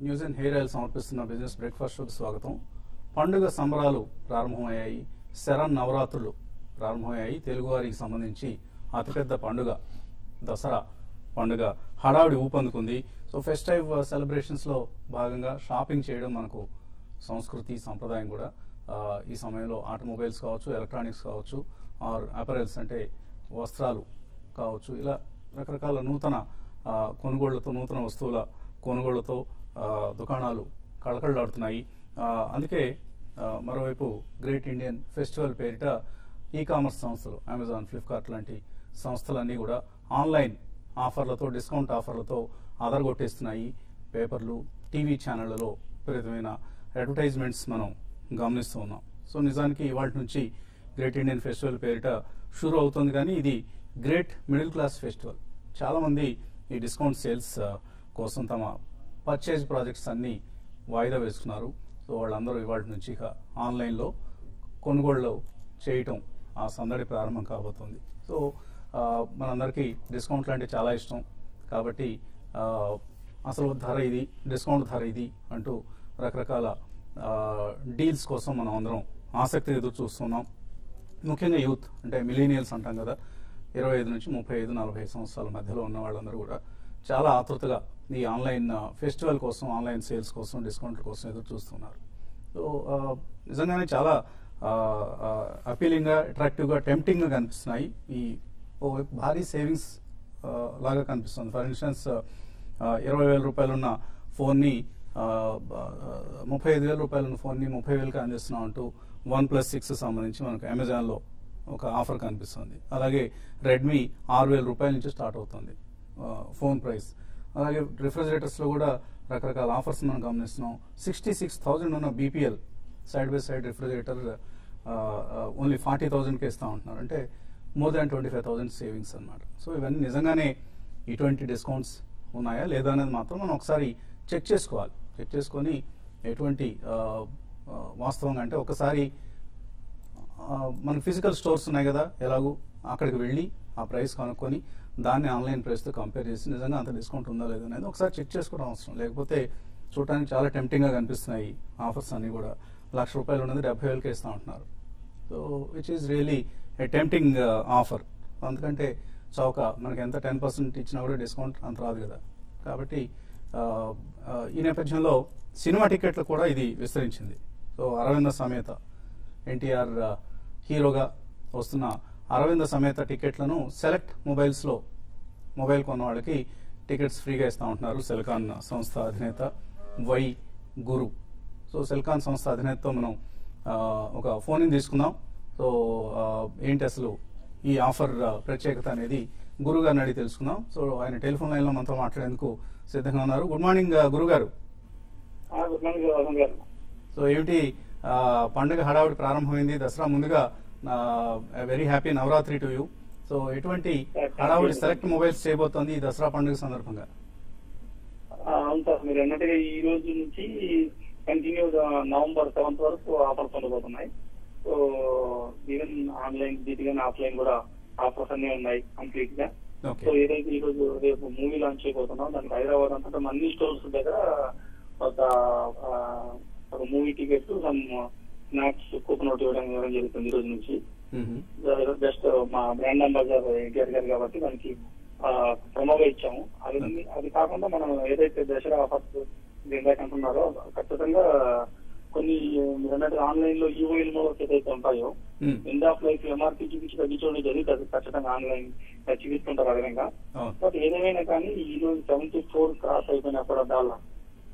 News and hair oil సమర్పిస్తున్న business breakfast షోకి స్వాగతం పండుగ సంబరాలు ప్రారంభమయ్యాయి శరణ్ నవరాత్రులు ప్రారంభమయ్యాయి తెలుగువారికి సంబంధించి అతిపెద్ద పండుగ దసరా పండుగ హడావిడి ఊపందుకుంది సో ఫెస్టివ్ సెలబ్రేషన్స్ లో భాగంగా షాపింగ్ చేయడం మనకు సంస్కృతి సంప్రదాయం కూడా ఆ, ఈ సమయంలో ఆటోమొబైల్స్ కావచ్చు ఎలక్ట్రానిక్స్ కావచ్చు ఆర్ అపరెల్స్ అంటే వస్త్రాలు కావచ్చు ఇలా రకరకాల నూతన ఆ, కొనుగోళ్లతో నూతన వస్తువుల కొనుగోళ్లతో ఆ, దుకాణాలు కళకళలాడుతున్నాయి ఆ, అందుకే ఆ, మరోవైపు గ్రేట్ ఇండియన్ ఫెస్టివల్ పేరిట ఈ కామర్స్ సంస్థలు అమెజాన్ ఫ్లిప్కార్ట్ లాంటి సంస్థలన్నీ కూడా ఆన్లైన్ ఆఫర్లతో డిస్కౌంట్ ఆఫర్లతో ఆధారగొట్టేస్తున్నాయి పేపర్లు టీవీ ఛానళ్లలో విపరీతమైన అడ్వర్టైజ్మెంట్స్ మనం గమనిస్తూ ఉన్నాం సో నిజానికి ఇవాళ నుంచి గ్రేట్ ఇండియన్ ఫెస్టివల్ పేరిట షురూ అవుతుంది కానీ ఇది గ్రేట్ మిడిల్ క్లాస్ ఫెస్టివల్ చాలా మంది ఈ డిస్కౌంట్ సేల్స్ ఆ, కోసం తమ పర్చేజ్ ప్రాజెక్ట్స్ అన్ని వాయిదా వేసుకున్నారు సో వాళ్ళందరూ ఇవాళ నుంచి ఇక ఆన్లైన్లో కొనుగోళ్ళు చేయటం ఆ సందడి ప్రారంభం కాబోతుంది సో ఆ, మనందరికీ డిస్కౌంట్లు అంటే చాలా ఇష్టం కాబట్టి ఆ, అసలు ధర ఇది డిస్కౌంట్ ధర ఇది అంటూ రకరకాల ఆ, డీల్స్ కోసం మనం అందరం ఆసక్తిగా ఎదురు చూస్తున్నాం ముఖ్యంగా యూత్ అంటే మిలీనియల్స్ అంటాం కదా ఇరవై ఐదు నుంచి ముప్పై ఐదు నలభై ఐదు సంవత్సరాల మధ్యలో ఉన్న వాళ్ళందరూ కూడా చాలా ఆతృతగా ఈ ఆన్లైన్ ఆ, ఫెస్టివల్ కోసం ఆన్లైన్ సేల్స్ కోసం డిస్కౌంట్ల కోసం ఎదురు చూస్తున్నారు సో ఆ, నిజంగానే చాలా అపీలింగ్ గా అట్రాక్టివ్ గా టెంప్టింగ్ గా కనిపిస్తున్నాయి ఈ ఓ వైపు భారీ సేవింగ్స్ ఆ, లాగా కనిపిస్తుంది ఫర్ ఇన్స్టెన్స్ ఇరవై వేల రూపాయలు ఉన్న ఫోన్ ని ఆ, బ- ముప్పై ఐదు వేల రూపాయలు ఉన్న ఫోన్ ని ముప్పై వేలకి అందిస్తున్నాం అంటూ వన్ ప్లస్ సిక్స్ సంబంధించి మనకు అమెజాన్ లో ఒక ఆఫర్ కనిపిస్తుంది అలాగే రెడ్మీ ఆరు వేల రూపాయల నుంచి స్టార్ట్ అవుతుంది ఆ, ఫోన్ ప్రైస్ అలాగే రిఫ్రిజిరేటర్స్ లో కూడా రకరకాల ఆఫర్స్ మనం గమనిస్తున్నాం సిక్స్టీ సిక్స్ థౌజండ్ ఉన్న BPL side by side refrigerator only forty థౌజండ్కి ఇస్తా ఉంటున్నారు అంటే more than twenty five thousand savings అనమాట సో ఇవన్నీ నిజంగానే ఇటువంటి డిస్కౌంట్స్ ఉన్నాయా లేదా అనేది మాత్రం మనం ఒకసారి చెక్ చేసుకోవాలి చెక్ చేసుకొని ఎటువంటి ఆ, ఆ, వాస్తవంగా అంటే ఒకసారి ఆ, మన ఫిజికల్ స్టోర్స్ ఉన్నాయి కదా ఎలాగూ అక్కడికి వెళ్ళి ఆ ప్రైస్ కనుక్కొని దాన్ని ఆన్లైన్ ప్రైస్తో కంపేర్ చేసి నిజంగా అంత డిస్కౌంట్ ఉందా లేదా అనేది ఒకసారి చెక్ చేసుకోవడం అవసరం లేకపోతే చూడటానికి చాలా టెంప్టింగ్గా కనిపిస్తున్నాయి ఆఫర్స్ అన్ని కూడా లక్ష రూపాయలు ఉన్నది డెబ్బై వేలకే ఇస్తా ఉంటున్నారు so which is really a tempting offer అందుకంటే చౌక మనకి ఎంత టెన్ పర్సెంట్ ఇచ్చినా కూడా డిస్కౌంట్ అంత రాదు కదా కాబట్టి ఆ, ఆ, ఈ నేపథ్యంలో సినిమా టికెట్లు కూడా ఇది విస్తరించింది సో అరవింద సమేత ఎన్టీఆర్ ఆ, హీరోగా వస్తున్న అరవింద సమేత టికెట్లను సెలెక్ట్ మొబైల్స్లో మొబైల్ కొన్న వాళ్ళకి టికెట్స్ ఫ్రీగా ఇస్తా ఉంటున్నారు సెల్కాన్ సంస్థ అధినేత వై గురు సో సెల్కాన్ సంస్థ అధినేతతో మనం ఆ, ఒక ఫోన్ తీసుకుందాం సో ఆ, ఏంటి అసలు ఈ ఆఫర్ ఆ, ప్రత్యేకత అనేది గురువు గారిని అడిగి తెలుసుకుందాం సో ఆయన టెలిఫోన్ లైన్లో మనతో మాట్లాడేందుకు సిద్ధంగా ఉన్నారు గుడ్ మార్నింగ్ గురువు గారు ఆ, గుడ్ మార్నింగ్ వసంత్ గారు సో ఏమిటి ఆ, పండుగ హడావుడి ప్రారంభమైంది దసరా ముందుగా very happy Navratri to you so ఎటువంటి హడావుడి సెలెక్ట్ మొబైల్స్ చేయబోతోంది ఈ దసరా పండుగ సందర్భంగా ఆ, అవును సార్ మీరు అన్నట్టుగా ఈ రోజు నుంచి కంటిన్యూ నవంబర్ సెవెంత్ వరకు ఆఫర్స్ ఉండబోతున్నాయి సో ఈవెన్ ఆన్లైన్ దీటిగా ఆఫ్లైన్ కూడా ఆఫర్స్ అన్ని ఉన్నాయి కంప్లీట్ గా ఓకే సో ఏదైతే ఈ రోజు రేపు మూవీ లాంచ్ చేయబోతున్నాం దానికి హైదరాబాద్ అంతటా అన్ని స్టోర్స్ దగ్గర ఒక ఆ, ఒక movie ticket some snacks coupon ఒకటి ఇవ్వడం ఇవ్వడం జరుగుతుంది ఈ రోజు నుంచి జస్ట్ మా బ్రాండ్ అంబాసిడర్ ఎన్టీఆర్ గారు కాబట్టి దానికి ప్రమోగా ఇచ్చాము అది అది కాకుండా మనం ఏదైతే దసరా ఆఫర్స్ ఇందాక అంటున్నారో ఖచ్చితంగా కొన్ని మీరు అన్నట్టు ఆన్లైన్ లో ఈఓఎల్ మోడల్స్ ఏదైతే ఉంటాయో ఎండ్ ఆఫ్ లైఫ్ ఎంఆర్పీ చూపించి తగ్గించడం జరుగుతుంది ఖచ్చితంగా ఆన్లైన్ చూపిస్తుంటారు ఆ విధంగా అవును బట్ ఏదేమైనా కానీ ఈ రోజు సెవెంటీ ఫోర్ క్రాస్ అయిపోయినా కూడా డాలర్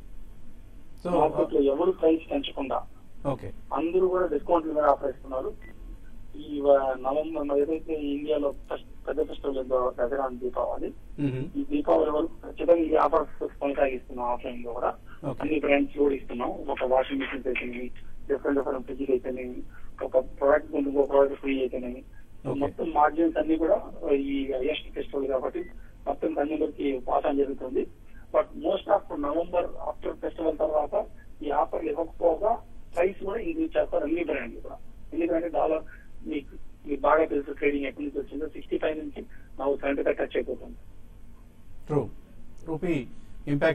సో మార్కెట్ లో ఎవరు ప్రైస్ పెంచకుండా ఓకే అందరూ కూడా డిస్కౌంట్ల మీద ఆఫర్ ఇస్తున్నారు ఈ వ- నవంబర్ మరి ఏదైతే ఇండియాలో ఫస్ట్ పెద్ద ఫెస్టివల్ ఉందో దసరా and దీపావళి ఈ దీపావళి వరకు ఖచ్చితంగా ఈ ఆఫర్స్ కొనసాగిస్తున్నాం ఆఫ్లైన్ లో కూడా ఓకే అన్ని బ్రాండ్స్ కూడా ఇస్తున్నాం ఒక వాషింగ్ మిషన్స్ అయితేనేమి డిఫరెంట్ డిఫరెంట్ ఫ్రిడ్జ్ అయితేనేమి ఒక ప్రోడక్ట్ ఇంకో ప్రోడక్ట్ ఫ్రీ అయితేనేమి Okay. మొత్తం మార్జిన్స్ అన్ని కూడా ఈ హైయెస్ట్ ఫెస్టివల్ కాబట్టి మొత్తం అందరికి పాస్ అని జరుగుతుంది but most of November after festival తర్వాత ఈ ఆఫర్లు ఇవ్వకపోగా ప్రైస్ కూడా ఇంక్రీజ్ చేస్తారు అన్ని బ్రాండ్లు కూడా ఎందుకంటే డాలర్ మీకు మీకు బాగా తెలుసు ట్రేడింగ్ ఎక్కడి నుంచి వచ్చిందో సిక్స్టీ ఫైవ్ నుంచి ನಾವು సెవెంటీ ఫైవ్ టచ్ అయిపోతుంది ట్రూ రూపీ ఇంపాక్ట్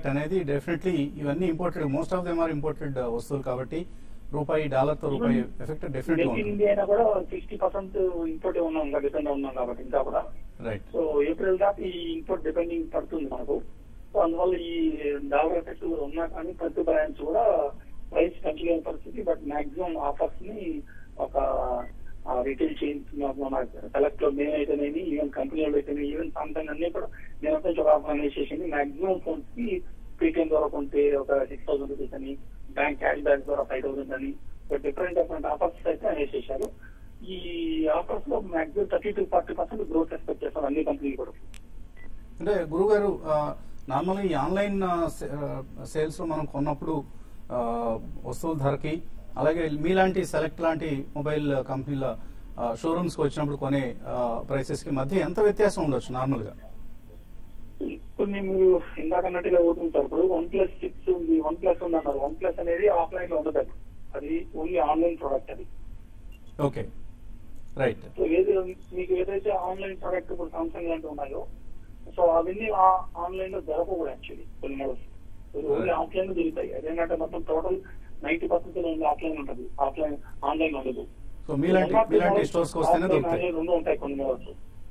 ఇంపాక్ట్ అనేది డెఫినెట్లీ ఇవన్నీ imported most of them are imported వస్తువులు కాబట్టి రూపాయి డాలర్ తో రూపాయి ఎఫెక్ట్ డెఫినెట్గా మేక్ ఇన్ ఉంటుంది ఇండియా అయినా కూడా సిక్స్టీ పర్సెంట్ ఇంపోర్ట్ ఉన్నాం ఇంకా డిపెండ్ ఉన్నాం కాబట్టి ఇంకా కూడా రైట్ సో ఏప్రిల్ దాకా ఈ ఇంపోర్ట్ డిపెండింగ్ పడుతుంది మనకు సో అందువల్ల ఈ డాలర్ ఎఫెక్ట్ ఉన్నా కానీ ప్రతి బ్రాండ్స్ కూడా ప్రైస్ పెంచలేని పరిస్థితి బట్ మాక్సిమం ఆఫర్స్ ని ఒక రిటైల్ చైన్స్ మన సెలెక్ట్ లో మేమైతేనేమి ఈవెన్ కంపెనీలు అయితేనే ఈవెన్ సామ్సంగ్ అన్ని కూడా నేనంతా ఒక ఆఫర్ చేసింది మాక్సిమం ఫోన్స్ కి పేటిఎం ద్వారా కొంటే ఒక సిక్స్ థౌసండ్ రూపీస్ అని బ్యాంక్ క్యాష్ బ్యాక్ ద్వారా ఫైవ్ థౌసండ్ అని డిఫరెంట్ డిఫరెంట్ ఆఫర్స్ అయితే అనేసేసారు ఈ ఆఫర్స్ లో maximum thirty to forty percent growth expect చేస్తారు అన్ని కంపెనీలు కూడా అంటే గురుగారు నార్మల్గా ఈ ఆన్లైన్ సేల్స్ లో మనం కొన్నప్పుడు ఆ, వస్తువుల ధరకి అలాగే మీలాంటి సెలెక్ట్ లాంటి మొబైల్ కంపెనీల షోరూమ్స్ కి వచ్చినప్పుడు కొనే ప్రైసెస్ కి మధ్య ఎంత వ్యత్యాసం ఉండొచ్చు నార్మల్ గా కొన్ని మీరు ఇందాక అన్నట్టుగా ఓటుంటారు ఇప్పుడు వన్ ప్లస్ సిక్స్ ఉంది వన్ ప్లస్ ఉంది అన్నారు వన్ ప్లస్ అనేది ఆఫ్లైన్ లో ఉండదు అది ఓన్లీ ఆన్లైన్ ప్రోడక్ట్ అది ఓకే రైట్ సో ఏది మీకు ఏదైతే ఆన్లైన్ ప్రోడక్ట్ ఇప్పుడు సామ్సంగ్ లాంటివి ఉన్నాయో సో అవన్నీ ఆన్లైన్ లో జరగకూడదు యాక్చువల్లీ కొన్ని మోడల్స్ ఓన్లీ Right. ఆఫ్లైన్ లో జరుగుతాయి అదేంటంటే మొత్తం టోటల్ నైన్టీ పర్సెంట్ ఆఫ్లైన్ ఉంటుంది ఆఫ్లైన్ ఆన్లైన్ ఉండదు సో మీలాంటి మీలాంటి స్టోర్స్ కి వస్తేనే Offline దొరుకుతాయి అనేది రెండు ఉంటాయి కొన్ని మోడల్స్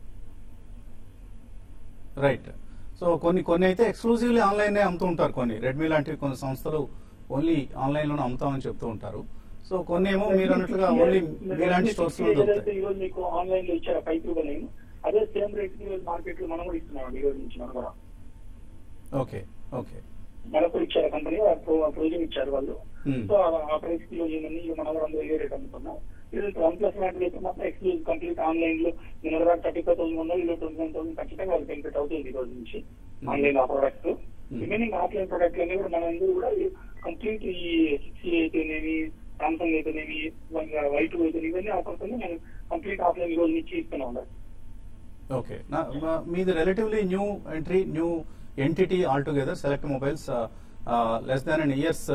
రైట్ సో కొన్ని కొన్ని అయితే ఎక్స్క్లూజివ్లీ ఆన్లైన్ అమ్ముతూ ఉంటారు కొన్ని రెడ్మీ లాంటి కొన్ని సంస్థలు ఓన్లీ ఆన్లైన్ లోనే అమ్ముతామని చెప్తూ ఉంటారు సో కొన్ని ఏమో మీరు అన్నట్లుగా ఓన్లీ మీలాంటి స్టోర్స్ లో ఏదైతే దొరుకుతాయి ఈ రోజు మీకు ఆన్లైన్ లో ఇచ్చారు ఫైవ్ ట్రిపుల్ నైన్ అదే సేమ్ రేట్ కి మార్కెట్ లో మనం కూడా ఇస్తున్నాం ఈ రోజు నుంచి మనం కూడా ఓకే ఓకే మనకు ఇచ్చారు కంపెనీ ప్రొవిజన్ ఇచ్చారు వాళ్ళు Hmm. సో ఆ- ఆ ప్రైస్ కిలో ఏమని మనం కూడా అందరూ ఏ రేట్ అమ్ముతున్నాం ఇది వన్ ప్లస్ లాంటివి అయితే మాత్రం ఎక్స్క్లూజ్ కంప్లీట్ ఆన్లైన్ లో నేను దగ్గర థర్టీ ఫైవ్ థౌసండ్ ఉన్నా ఇలా ట్వంటీ వన్ థౌసండ్ ఖచ్చితంగా వాళ్ళు బెనిఫిట్ అవుతుంది ఈ రోజు నుంచి Hmm. ఆన్లైన్ ఆ product Hmm. Remaining offline product అన్ని కూడా మనం అందరూ కూడా కంప్లీట్ ఈ సిక్స్టీ అయితేనేమి సామ్సంగ్ అయితేనేమి వైట్ అయితేనేమి ఇవన్నీ ఆఫర్స్ అన్ని మనం కంప్లీట్ ఆఫ్లైన్ ఈ రోజు నుంచి ఇస్తూనే ఉండాలి ఓకే నా- మా- మీది relatively new entry new entity all together Select Mobiles less than and years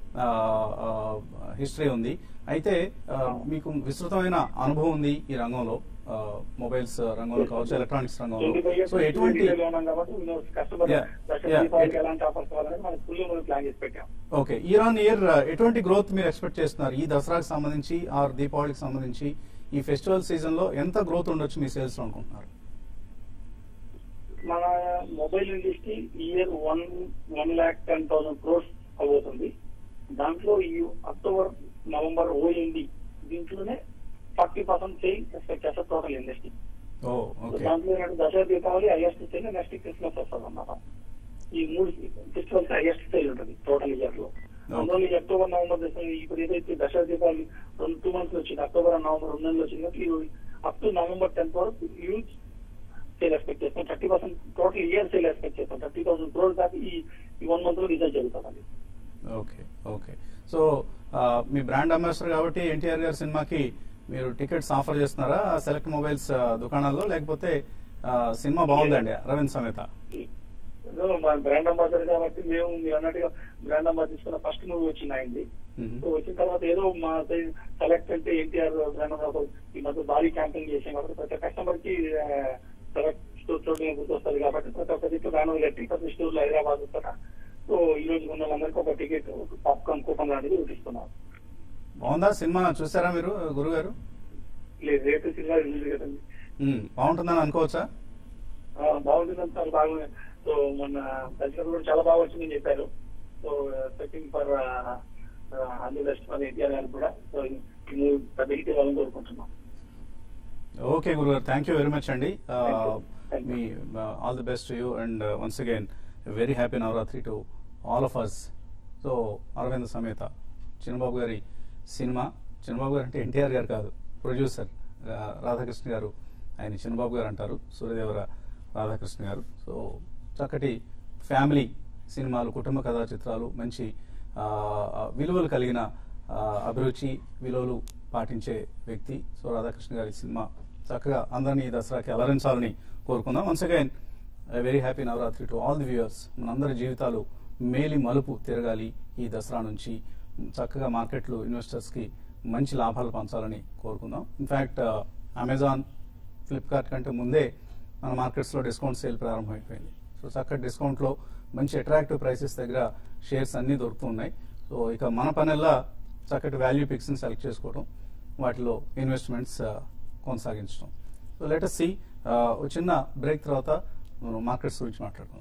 history ఉంది అయితే ఆ, మీకు విస్తృతమైన అనుభవం ఉంది ఈ రంగంలో మొబైల్స్ రంగంలో కావచ్చు ఎలక్ట్రానిక్స్ రంగంలో ట్వంటీ ఫైవ్ ఇయర్స్ సో ఎటువంటి ఉన్నాం కాబట్టి కస్టమర్ Yeah. Yeah. దీపావళికి ఎలాంటి ఆఫర్స్ కావాలని మనం ఫుల్ మనం ప్లాన్ చేసి పెట్టాం ఓకే ఇయర్ ఆన్ ఇయర్ ఎటువంటి గ్రోత్ మీరు ఎక్స్పెక్ట్ చేస్తున్నారు ఈ దసరాకి సంబంధించి ఆర్ దీపావళికి సంబంధించి ఈ ఫెస్టివల్ సీజన్ లో ఎంత గ్రోత్ ఉండొచ్చు మీ సేల్స్ లో అనుకుంటున్నారు మన mobile industry year one one lakh ten thousand crores అవబోతుంది దాంట్లో ఈ అక్టోబర్ నవంబర్ ఓఎండి దీంట్లోనే ఫార్టీ పర్సెంట్ సేల్ ఎక్స్పెక్ట్ చేస్తారు టోటల్ ఇండస్ట్రీ ఓ ఓకే దాంట్లో ఏంటంటే Dussehra Deepavali highest sale next Christmas వస్తుంది అన్నమాట ఈ మూడు ఫెస్టివల్స్ హైయెస్ట్ సేల్ ఉంటుంది టోటల్ ఇయర్ లో అందులో ఈ అక్టోబర్ నవంబర్ డిసెంబర్ ఇప్పుడు ఏదైతే దసరా దీపావళి రెండు టూ మంత్స్ వచ్చింది అక్టోబర్ అండ్ నవంబర్ రెండు నెలలు వచ్చింది కాబట్టి అప్ టు నవంబర్ టెన్త్ వరకు యూజ్ సేల్ ఎక్స్పెక్ట్ చేస్తాం thirty percent total year sale expect చేస్తాం థర్టీ థౌసండ్ క్రోర్ దాకా ఈ ఈ వన్ మంత్ లో రిజల్ట్ జరుగుతుంది ఓకే ఓకే సో ఆ, మీ బ్రాండ్ అంబాసిడర్ కాబట్టి ఎన్టీఆర్ గారి సినిమాకి మీరు టికెట్స్ ఆఫర్ చేస్తున్నారా సెలెక్ట్ మొబైల్స్ ఆ, దుకాణాల్లో లేకపోతే ఆ, సినిమా బాగుందండి అరవింద్ సమేత ఏదో మా బ్రాండ్ అంబాసిడర్ కాబట్టి మేము మీరు అన్నట్టుగా బ్రాండ్ అంబాసిడర్ తీసుకున్న ఫస్ట్ మూవీ వచ్చింది అయింది మ్మ్. సో వచ్చిన తర్వాత ఏదో మా సెలెక్ట్ అంటే ఎన్టీఆర్ బ్రాండ్ అంబాసిడర్ ఈ మధ్య భారీ క్యాంపెయిన్ చేసాం కాబట్టి ప్రతి కస్టమర్ కి సెలెక్ట్ స్టోర్ చూడడం గుర్తొస్తుంది కాబట్టి ప్రతి ఒక్క దిక్కు బ్యానర్ కట్టి ప్రతి స్టోర్ లో హైదరాబాద్ వస్తారా సో ఈ రోజు ఉన్న వాళ్ళందరికీ ఒక టికెట్ పాప్కార్న్ కూపన్ లాంటిది ఇస్తున్నాం బాగుందా సినిమా చూసారా మీరు గురుగారు లేదు రేపు సినిమా రిలీజ్ కదండి మ్మ్. బాగుంటుందని అనుకోవచ్చా ఆ, బాగుంటుందని చాలా బాగా సో మొన్న దర్శకులు కూడా చాలా బాగా వచ్చిందని చెప్పారు సో సెట్టింగ్ ఫర్ అన్ని బెస్ట్ ఫర్ ఎన్టీఆర్ గారు కూడా సో ఈ మూవీ పెద్ద హిట్ ఇవ్వాలని కోరుకుంటున్నాం ఓకే గురుగారు థ్యాంక్ యూ వెరీ మచ్ అండి ఆ, Thank you. Thank you. మీ all the best you and once again very happy Navratri to all of us so Aravind Sametha Chinnababu గారి సినిమా చిన్నబాబు గారు అంటే ఎన్టీఆర్ గారు కాదు ప్రొడ్యూసర్ రాధాకృష్ణ గారు ఆయన చిన్నబాబు గారు అంటారు సూర్యదేవర రాధాకృష్ణ గారు సో చక్కటి ఫ్యామిలీ సినిమాలు కుటుంబ కథా చిత్రాలు మంచి ఆ, ఆ, విలువలు కలిగిన ఆ, అభిరుచి విలువలు పాటించే వ్యక్తి సో రాధాకృష్ణ గారి సినిమా చక్కగా అందరినీ ఈ దసరాకి అలరించాలని కోరుకుందాం once again very happy Navratri to all the viewers మనందరి జీవితాలు మేలి మలుపు తిరగాలి ఈ దసరా నుంచి చక్కగా మార్కెట్లు ఇన్వెస్టర్స్ కి మంచి లాభాలు పంచాలని కోరుకుందాం ఇన్ఫాక్ట్ అమెజాన్ ఫ్లిప్కార్ట్ కంటే ముందే మన మార్కెట్స్ లో డిస్కౌంట్ సేల్ ప్రారంభమైపోయింది సో చక్కటి డిస్కౌంట్ లో మంచి అట్రాక్టివ్ ప్రైసెస్ దగ్గర షేర్స్ అన్ని దొరుకుతున్నాయి సో ఇక మన పనల్లా చక్కటి వాల్యూ పిక్స్ ని సెలెక్ట్ చేసుకోవడం వాటిలో ఇన్వెస్ట్మెంట్స్ కొనసాగించడం సో లెటర్ సి ఒక చిన్న బ్రేక్ తర్వాత మనం మార్కెట్స్ గురించి మాట్లాడుకుందాం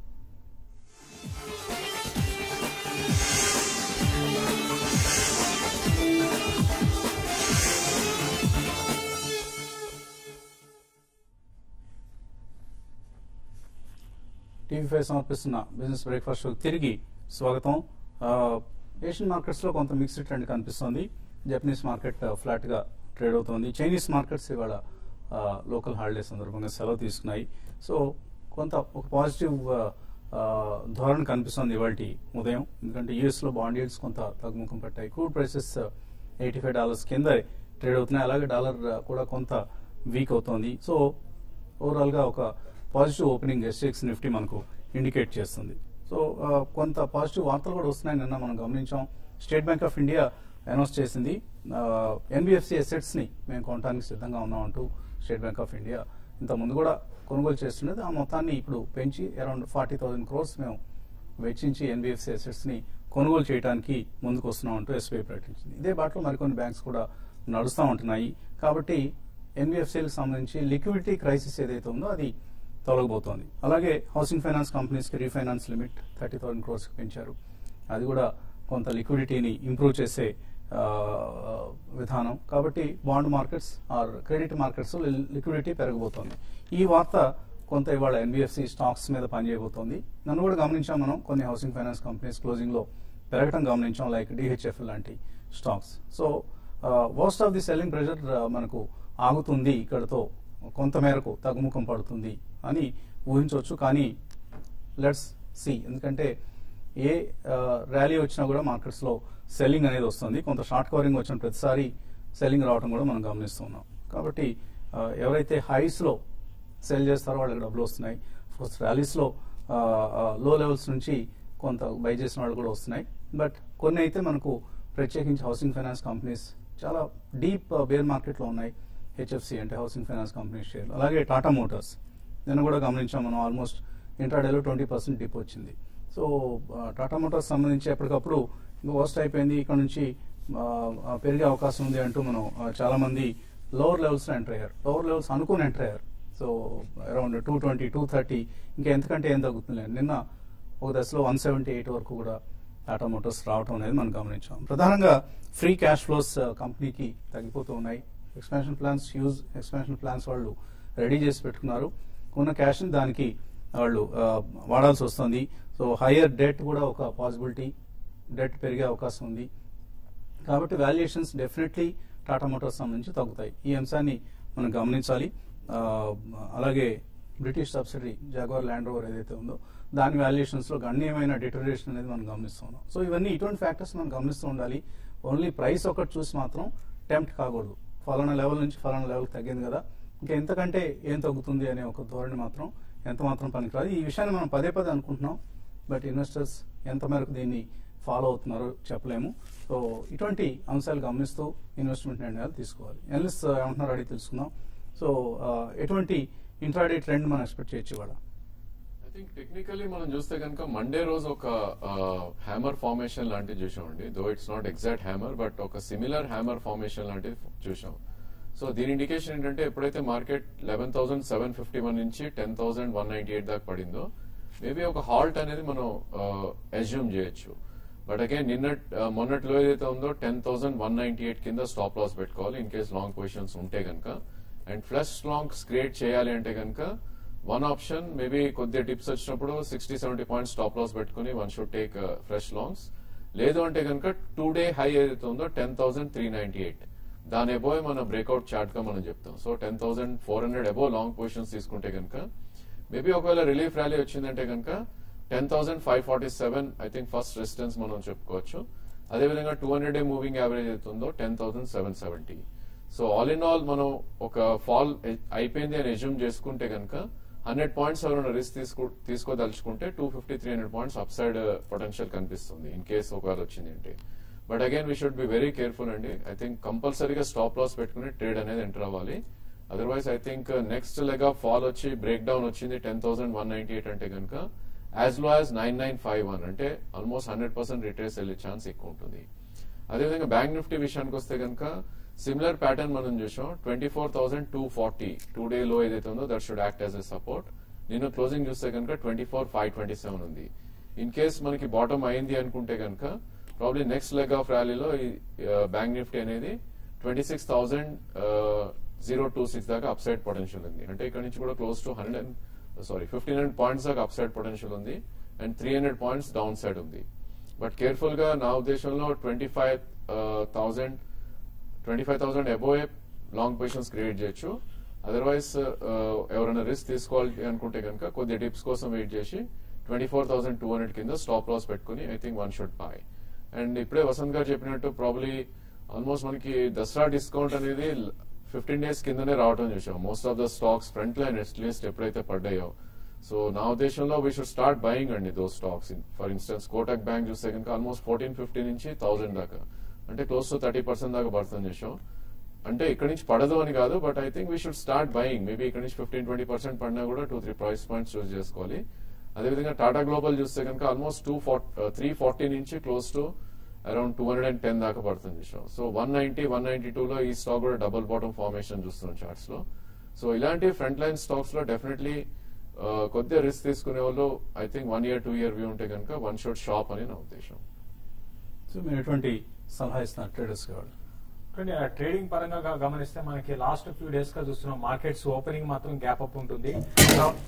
టీవీ ఫైవ్ సమర్పిస్తున్న బిజినెస్ బ్రేక్ఫాస్ట్ షోకి తిరిగి స్వాగతం ఆ, ఏషియన్ మార్కెట్స్ లో కొంత మిక్స్డ్ ట్రెండ్ కనిపిస్తోంది జపనీస్ మార్కెట్ ఆ, ఫ్లాట్ గా ట్రేడ్ అవుతోంది చైనీస్ మార్కెట్స్ ఇవాళ ఆ, లోకల్ హాలిడే సందర్భంగా సెలవు తీసుకున్నాయి సో కొంత ఒక పాజిటివ్ ఆ, ఆ, ధోరణి కనిపిస్తోంది ఇవాళ ఉదయం ఎందుకంటే యుఎస్ లో బాండ్ yields కొంత తగ్గుముఖం పట్టాయి crude prices eighty five dollars కింద ట్రేడ్ అవుతున్నాయి అలాగే డాలర్ ఆ, కూడా కొంత వీక్ అవుతోంది సో ఓవరాల్ గా ఒక పాజిటివ్ ఓపెనింగ్ ఎస్ఎక్స్ నిఫ్టీ మనకు ఇండికేట్ చేస్తుంది సో ఆ, కొంత పాజిటివ్ వార్తలు కూడా వస్తున్నాయి నిన్న మనం గమనించాం State Bank of India announce చేసింది ఎన్బిఎఫ్సి అసెట్స్ ని మేము కొనడానికి సిద్ధంగా ఉన్నాం అంటూ స్టేట్ బ్యాంక్ ఆఫ్ ఇండియా ఇంత ముందు కూడా కొనుగోలు చేస్తున్నది ఆ మొత్తాన్ని ఇప్పుడు పెంచి అరౌండ్ ఫార్టీ థౌసండ్ క్రోర్స్ మేము వెచ్చించి ఎన్బిఎఫ్సి అసెట్స్ ని కొనుగోలు చేయడానికి ముందుకు వస్తున్నాం అంటూ ఎస్బీఐ ప్రకటించింది ఇదే బాటలో మరికొన్ని బ్యాంక్స్ కూడా నడుస్తూ ఉంటున్నాయి కాబట్టి ఎన్బిఎఫ్సిలకు సంబంధించి లిక్విడిటీ క్రైసిస్ ఏదైతే ఉందో అది తొలగబోతోంది అలాగే హౌసింగ్ ఫైనాన్స్ కంపెనీస్ కి refinance limit thirty thousand crores పెంచారు అది కూడా కొంత లిక్విడిటీని ఇంప్రూవ్ చేసే ఆ, విధానం కాబట్టి bond markets or credit markets liquidity పెరగబోతోంది ఈ వార్త కొంత ఇవాళ ఎన్బిఎఫ్సి స్టాక్స్ మీద పనిచేయబోతోంది నన్ను కూడా గమనించాం మనం కొన్ని హౌసింగ్ ఫైనాన్స్ కంపెనీస్ క్లోజింగ్ లో పెరగటం గమనించాం లైక్ డిహెచ్ఎఫ్ లాంటి stocks so worst of the selling pressure మనకు ఆగుతుంది ఇక్కడతో కొంత మేరకు తగ్గుముఖం పడుతుంది అని ఊహించవచ్చు కానీ లెట్స్ సి ఎందుకంటే ఏ ర్యాలీ వచ్చినా కూడా మార్కెట్స్ లో సెల్లింగ్ అనేది వస్తుంది కొంత షార్ట్ కవరింగ్ వచ్చిన ప్రతిసారి సెల్లింగ్ రావడం కూడా మనం గమనిస్తున్నాం కాబట్టి ఆ, ఎవరైతే హైస్ లో సెల్ చేస్తారో వాళ్ళకి డబ్బులు వస్తున్నాయి ఫస్ట్ ర్యాలీస్ లో లో లెవెల్స్ నుంచి కొంత బై చేసిన వాళ్ళు కూడా వస్తున్నాయి బట్ కొన్ని అయితే మనకు ప్రత్యేకించి హౌసింగ్ ఫైనాన్స్ కంపెనీస్ చాలా డీప్ బేర్ మార్కెట్ లో ఉన్నాయి హెచ్ఎఫ్సి అంటే హౌసింగ్ ఫైనాన్స్ కంపెనీ షేర్ అలాగే టాటా మోటార్స్ నిన్న కూడా గమనించాం మనం ఆల్మోస్ట్ ఇంట్రాడేలో ట్వంటీ పర్సెంట్ డిప్ వచ్చింది సో ఆ, టాటా మోటార్స్ సంబంధించి ఎప్పటికప్పుడు ఇంకా వర్స్ట్ అయిపోయింది ఇక్కడ నుంచి ఆ, ఆ, పెరిగే అవకాశం ఉంది అంటూ మనం ఆ, చాలా మంది లోవర్ లెవెల్స్ లో ఎంటర్ అయ్యారు లోవర్ లెవెల్స్ అనుకుని ఎంటర్ అయ్యారు so around two twenty two thirty ఇంకా ఎంతకంటే ఏం తగ్గుతుంది నిన్న ఒక దశలో వన్ సెవెంటీ ఎయిట్ వరకు కూడా టాటా మోటార్స్ రావడం అనేది మనం గమనించాం ప్రధానంగా ఫ్రీ క్యాష్ ఫ్లోస్ కంపెనీకి తగ్గిపోతూ ఉన్నాయి expansion plans huge expansion plans వాళ్ళు రెడీ చేసి పెట్టుకున్నారు ఉన్న క్యాష్ ని దానికి వాళ్ళు ఆ, వాడాల్సి వస్తుంది సో హయ్యర్ డెట్ కూడా ఒక పాసిబిలిటీ డెట్ పెరిగే అవకాశం ఉంది కాబట్టి వాల్యుయేషన్స్ డెఫినెట్లీ టాటా మోటార్స్ సంబంధించి తగ్గుతాయి ఈ అంశాన్ని మనం గమనించాలి ఆ, అలాగే British subsidiary Jaguar Land Rover ఏదైతే ఉందో దాని వాల్యుయేషన్స్ లో గణనీయమైన డిటరేషన్ అనేది మనం గమనిస్తున్నాం సో ఇవన్నీ ఇటువంటి ఫ్యాక్టర్స్ మనం గమనిస్తూ ఉండాలి ఓన్లీ ప్రైస్ ఒకటి చూసి మాత్రం టెంప్ట్ కాకూడదు ఫలానా లెవెల్ నుంచి ఫలానా లెవెల్ తగ్గింది కదా ఇంకా ఎంతకంటే ఏం తగ్గుతుంది అనే ఒక ధోరణి మాత్రం ఎంత మాత్రం పనికిరాదు ఈ విషయాన్ని మనం పదే పదే అనుకుంటున్నాం బట్ ఇన్వెస్టర్స్ ఎంత మేరకు దీన్ని ఫాలో అవుతున్నారో చెప్పలేము సో ఇటువంటి అంశాలు గమనిస్తూ ఇన్వెస్ట్మెంట్ నిర్ణయాలు తీసుకోవాలి ఎనలిస్ట్ ఏమంటున్నారో అడిగి తెలుసుకుందాం సో ఆ, ఎటువంటి ఇంట్రాడే ట్రెండ్ మనం ఎక్స్పెక్ట్ చేయొచ్చు ఇవాళ ఐ థింక్ టెక్నికలీ మనం చూస్తే కనుక మండే రోజు ఒక హ్యామర్ ఫార్మేషన్ లాంటిది చూసామండి though it's not exact hammer but ఒక సిమిలర్ హ్యామర్ ఫార్మేషన్ లాంటిది చూసాం సో దీని ఇండికేషన్ ఏంటంటే ఎప్పుడైతే market eleven thousand seven fifty one నుంచి ten thousand one ninety eight దాకా పడిందో మేబీ ఒక హాల్ట్ అనేది మనం అజ్యూమ్ చేయొచ్చు బట్ అగైన్ నిన్న మొన్నట్లో ఏదైతే ఉందో ten thousand one ninety eight కింద స్టాప్ లాస్ పెట్టుకోవాలి ఇన్ కేస్ లాంగ్ పొజిషన్స్ ఉంటే కనుక అండ్ ఫ్లష్ లాంగ్స్ క్రియేట్ చేయాలి అంటే కనుక వన్ ఆప్షన్ మేబీ కొద్దిగా టిప్స్ వచ్చినప్పుడు sixty seventy points stop loss పెట్టుకుని one should take fresh longs లేదు అంటే కనుక టూ డే హై ఏదైతే ఉందో ten thousand three ninety eight దాని ఎబోయ్ మన బ్రేక్అవుట్ చార్ట్ గా మనం చెప్తాం so ten thousand four hundred above long positions తీసుకుంటే కనుక మేబీ ఒకవేళ రిలీఫ్ ర్యాలీ వచ్చిందంటే కనుక ten thousand five forty seven I think first resistance మనం చెప్పుకోవచ్చు అదేవిధంగా two hundred day moving average అవుతుందో ten thousand seven seventy so all in all మనం ఒక ఫాల్ అయిపోయింది అని ఎజ్యూమ్ చేసుకుంటే కనుక హండ్రెడ్ పాయింట్స్ ఎవరైనా రిస్క్ తీసుకో తీసుకోదలుచుకుంటే two fifty three hundred points up side potential కనిపిస్తుంది ఇన్ కేస్ ఒకవేళ వచ్చింది అంటే but again we should be very careful అండి ఐ థింక్ కంపల్సరీగా స్టాప్ లాస్ పెట్టుకుని ట్రేడ్ అనేది ఎంటర్ అవ్వాలి otherwise I think next leg of fall వచ్చి బ్రేక్ డౌన్ వచ్చింది ten thousand one ninety eight అంటే కనుక as low as nine nine five one అంటే ఆల్మోస్ట్ హండ్రెడ్ పర్సెంట్ రిట్రేస్ వెళ్ళే ఛాన్స్ ఎక్కువ ఉంటుంది అదేవిధంగా బ్యాంక్ నిఫ్టీ విషయానికి వస్తే కనుక సిమిలర్ ప్యాటర్న్ మనం చూసాం twenty four thousand two forty today లో ఏదైతే ఉందో that should act as a support నేను క్లోజింగ్ చూస్తే కనుక twenty four five twenty seven ఉంది ఇన్ కేస్ మనకి బాటమ్ అయింది అనుకుంటే కనుక ప్రాబ్లీ నెక్స్ట్ లెగ్ ఆఫ్ ర్యాలీలో ఈ బ్యాంక్ నిఫ్టీ అనేది twenty six thousand zero two six దాకా అప్ సైడ్ పొటెన్షియల్ ఉంది అంటే ఇక్కడ నుంచి కూడా close to hundred and sorry fifteen hundred points దాకా అప్ సైడ్ పొటెన్షియల్ ఉంది and three hundred points down side ఉంది బట్ కేర్ఫుల్ గా నా ఉద్దేశంలో twenty five thousand twenty five thousand above long positions create చేయొచ్చు అదర్వైజ్ ఎవరైనా రిస్క్ తీసుకోవాలి అనుకుంటే కనుక కొద్ది టిప్స్ కోసం వెయిట్ చేసి twenty four thousand two hundred కింద స్టాప్ లాస్ పెట్టుకుని I think one should buy and ఇప్పుడే వసంత్ గారు చెప్పినట్టు ప్రాబ్లీ ఆల్మోస్ట్ మనకి దసరా డిస్కౌంట్ అనేది ఫిఫ్టీన్ డేస్ కిందనే రావడం చూసాం most of the stocks front line at least ఎప్పుడైతే పడ్డాయో సో నా ఉద్దేశంలో వీ షుడ్ స్టార్ట్ బయింగ్ అండి though stocks for instance Kotak Bank చూస్తే కనుక ఆల్మోస్ట్ ఫోర్టీన్ ఫిఫ్టీ నుంచి థౌసండ్ దాకా అంటే క్లోజ్ టు థర్టీ పర్సెంట్ దాకా పడుతుంది చూసాం అంటే ఇక్కడ నుంచి పడదు అని కాదు but I think we should start buying maybe ఇక్కడ నుంచి ఫిఫ్టీన్ ట్వంటీ పర్సెంట్ పడినా కూడా two three price points choose చేసుకోవాలి అదేవిధంగా టాటా గ్లోబల్ చూస్తే కనుక ఆల్మోస్ట్ టూ త్రీ ఫార్టీ నుంచి close to around two hundred and ten దాకా పడుతుంది చూసాం so one ninety one ninety లో ఈ స్టాక్ కూడా డబుల్ బాటమ్ ఫార్మేషన్ చూస్తున్నాం చార్ట్స్ లో సో ఇలాంటి ఫ్రంట్ లైన్ స్టాక్స్ లో డెఫినెట్లీ కొద్దిగా రిస్క్ తీసుకునే వాళ్ళు I think one year two year view ఉంటే కనుక వన్ షోట్ షాప్ అని నా ఉద్దేశం సో మీరు ఎటువంటి సలహా ఇస్తున్నారు ట్రేడర్స్ వాళ్ళు చూడండి, ఆ ట్రేడింగ్ పరంగా గా- గమనిస్తే మనకి లాస్ట్ ఫ్యూ డేస్ గా చూస్తున్నాం మార్కెట్స్ ఓపెనింగ్ మాత్రం గ్యాప్ అప్ ఉంటుంది తర్వా-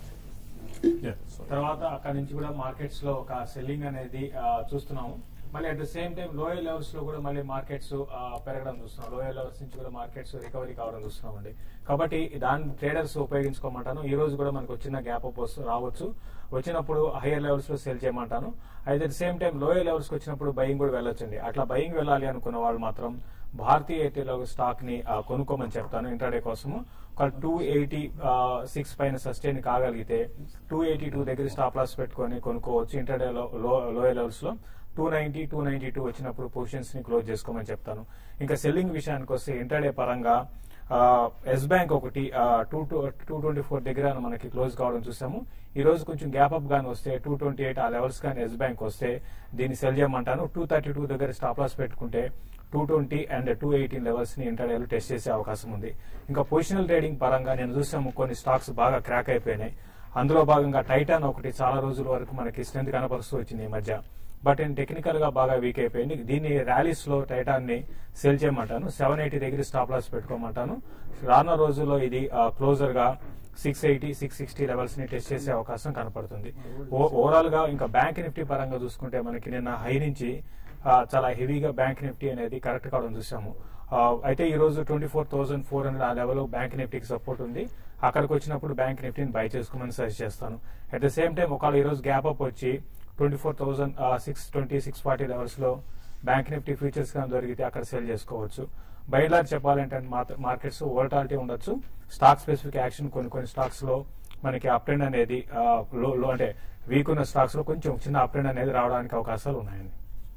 తర్వాత అక్కడ నుంచి కూడా మార్కెట్స్ లో ఒక సెల్లింగ్ అనేది ఆ, చూస్తున్నాము మళ్ళీ at the same time lower levels లో కూడా మళ్ళీ మార్కెట్స్ పెరగడం చూస్తున్నాం లోయర్ లెవెల్స్ నుంచి కూడా మార్కెట్స్ రికవరీ కావడం చూస్తున్నాం అండి కాబట్టి దాన్ని ట్రేడర్స్ ఉపయోగించుకోమంటాను ఈ రోజు కూడా మనకు వచ్చిన గ్యాప్ అప్ రావచ్చు వచ్చినప్పుడు హైయర్ లెవెల్స్ లో సెల్ చేయమంటాను అయితే at same time lower levels కి వచ్చినప్పుడు బయింగ్ కూడా వెళ్ళొచ్చండి అట్లా బయింగ్ వెళ్ళాలి అనుకున్న వాళ్ళు మాత్రం భారతీయ ఎయిర్టెల్ స్టాక్ ని ఆ, కొనుక్కోమని చెప్తాను ఇంటర్డే కోసము ఒక టూ ఎయిటీ సిక్స్ పైన సస్టైన్ కాగలిగితే టూ ఎయిటీ టూ దగ్గర స్టాప్ లాస్ పెట్టుకొని కొనుక్కోవచ్చు ఇంటర్డే లోయర్ లెవెల్స్ లో two ninety two ninety two వచ్చినప్పుడు పొజిషన్స్ ని క్లోజ్ చేసుకోమని చెప్తాను ఇంకా సెల్లింగ్ విషయానికి వస్తే ఇంటర్డే పరంగా ఎస్ బ్యాంక్ ఒకటి టూ టూ ట్వంటీ ఫోర్ దగ్గర మనకి క్లోజ్ కావడం చూసాము ఈ రోజు కొంచెం గ్యాప్ అప్ గాని వస్తే టూ ట్వంటీ ఎయిట్ ఆ లెవెల్స్ కానీ ఎస్ బ్యాంక్ వస్తే దీన్ని సెల్ చేయమంటాను టూ థర్టీ టూ దగ్గర స్టాప్ లాస్ పెట్టుకుంటే two twenty and two eighteen levels ని ఇంటర్డేలో టెస్ట్ చేసే అవకాశం ఉంది ఇంకా పొజిషనల్ ట్రేడింగ్ పరంగా నేను చూసాము కొన్ని స్టాక్స్ బాగా క్రాక్ అయిపోయినాయి అందులో భాగంగా టైటాన్ ఒకటి చాలా రోజుల వరకు మనకి స్ట్రెంత్ కనపరుస్తూ వచ్చింది ఈ మధ్య బట్ నేను టెక్నికల్ గా బాగా వీక్ అయిపోయింది దీన్ని ర్యాలీస్ లో టైటాన్ ని సేల్ చేయమంటాను సెవెన్ ఎయిటీ దగ్గర స్టాప్ లాస్ పెట్టుకోమంటాను రానున్న రోజుల్లో ఇది క్లోజర్ గా six eighty six sixty levels ని టెస్ట్ చేసే అవకాశం కనపడుతుంది ఓవరాల్ గా ఇంకా బ్యాంక్ నిఫ్టీ పరంగా చూసుకుంటే మనకి నిన్న హై నుంచి ఆ, చాలా హెవీగా బ్యాంక్ నిఫ్టీ అనేది కరెక్ట్ కావడం చూసాము ఆ, అయితే ఈ రోజు twenty four thousand four hundred ఆ లెవెల్ బ్యాంక్ నిఫ్టీకి సపోర్ట్ ఉంది అక్కడికి వచ్చినప్పుడు బ్యాంక్ నిఫ్టీని బై చేసుకోమని సజెస్ట్ చేస్తాను అట్ ద సేమ్ టైం ఒకవేళ ఈ రోజు గ్యాప్ అప్ వచ్చి twenty four thousand six twenty six forty levels లో బ్యాంక్ నిఫ్టీ ఫ్యూచర్స్ కానీ దొరికితే అక్కడ సెల్ చేసుకోవచ్చు బయలార్ చెప్పాలంటే మార్కెట్స్ వోల్టాలిటీ ఉండొచ్చు స్టాక్ స్పెసిఫిక్ యాక్షన్ కొన్ని కొన్ని స్టాక్స్ లో మనకి అప్ ట్రెండ్ అనేది ఆ, లో లో అంటే వీక్ ఉన్న స్టాక్స్ లో కొంచెం చిన్న అప్ ట్రెండ్ అనేది రావడానికి అవకాశాలు ఉన్నాయండి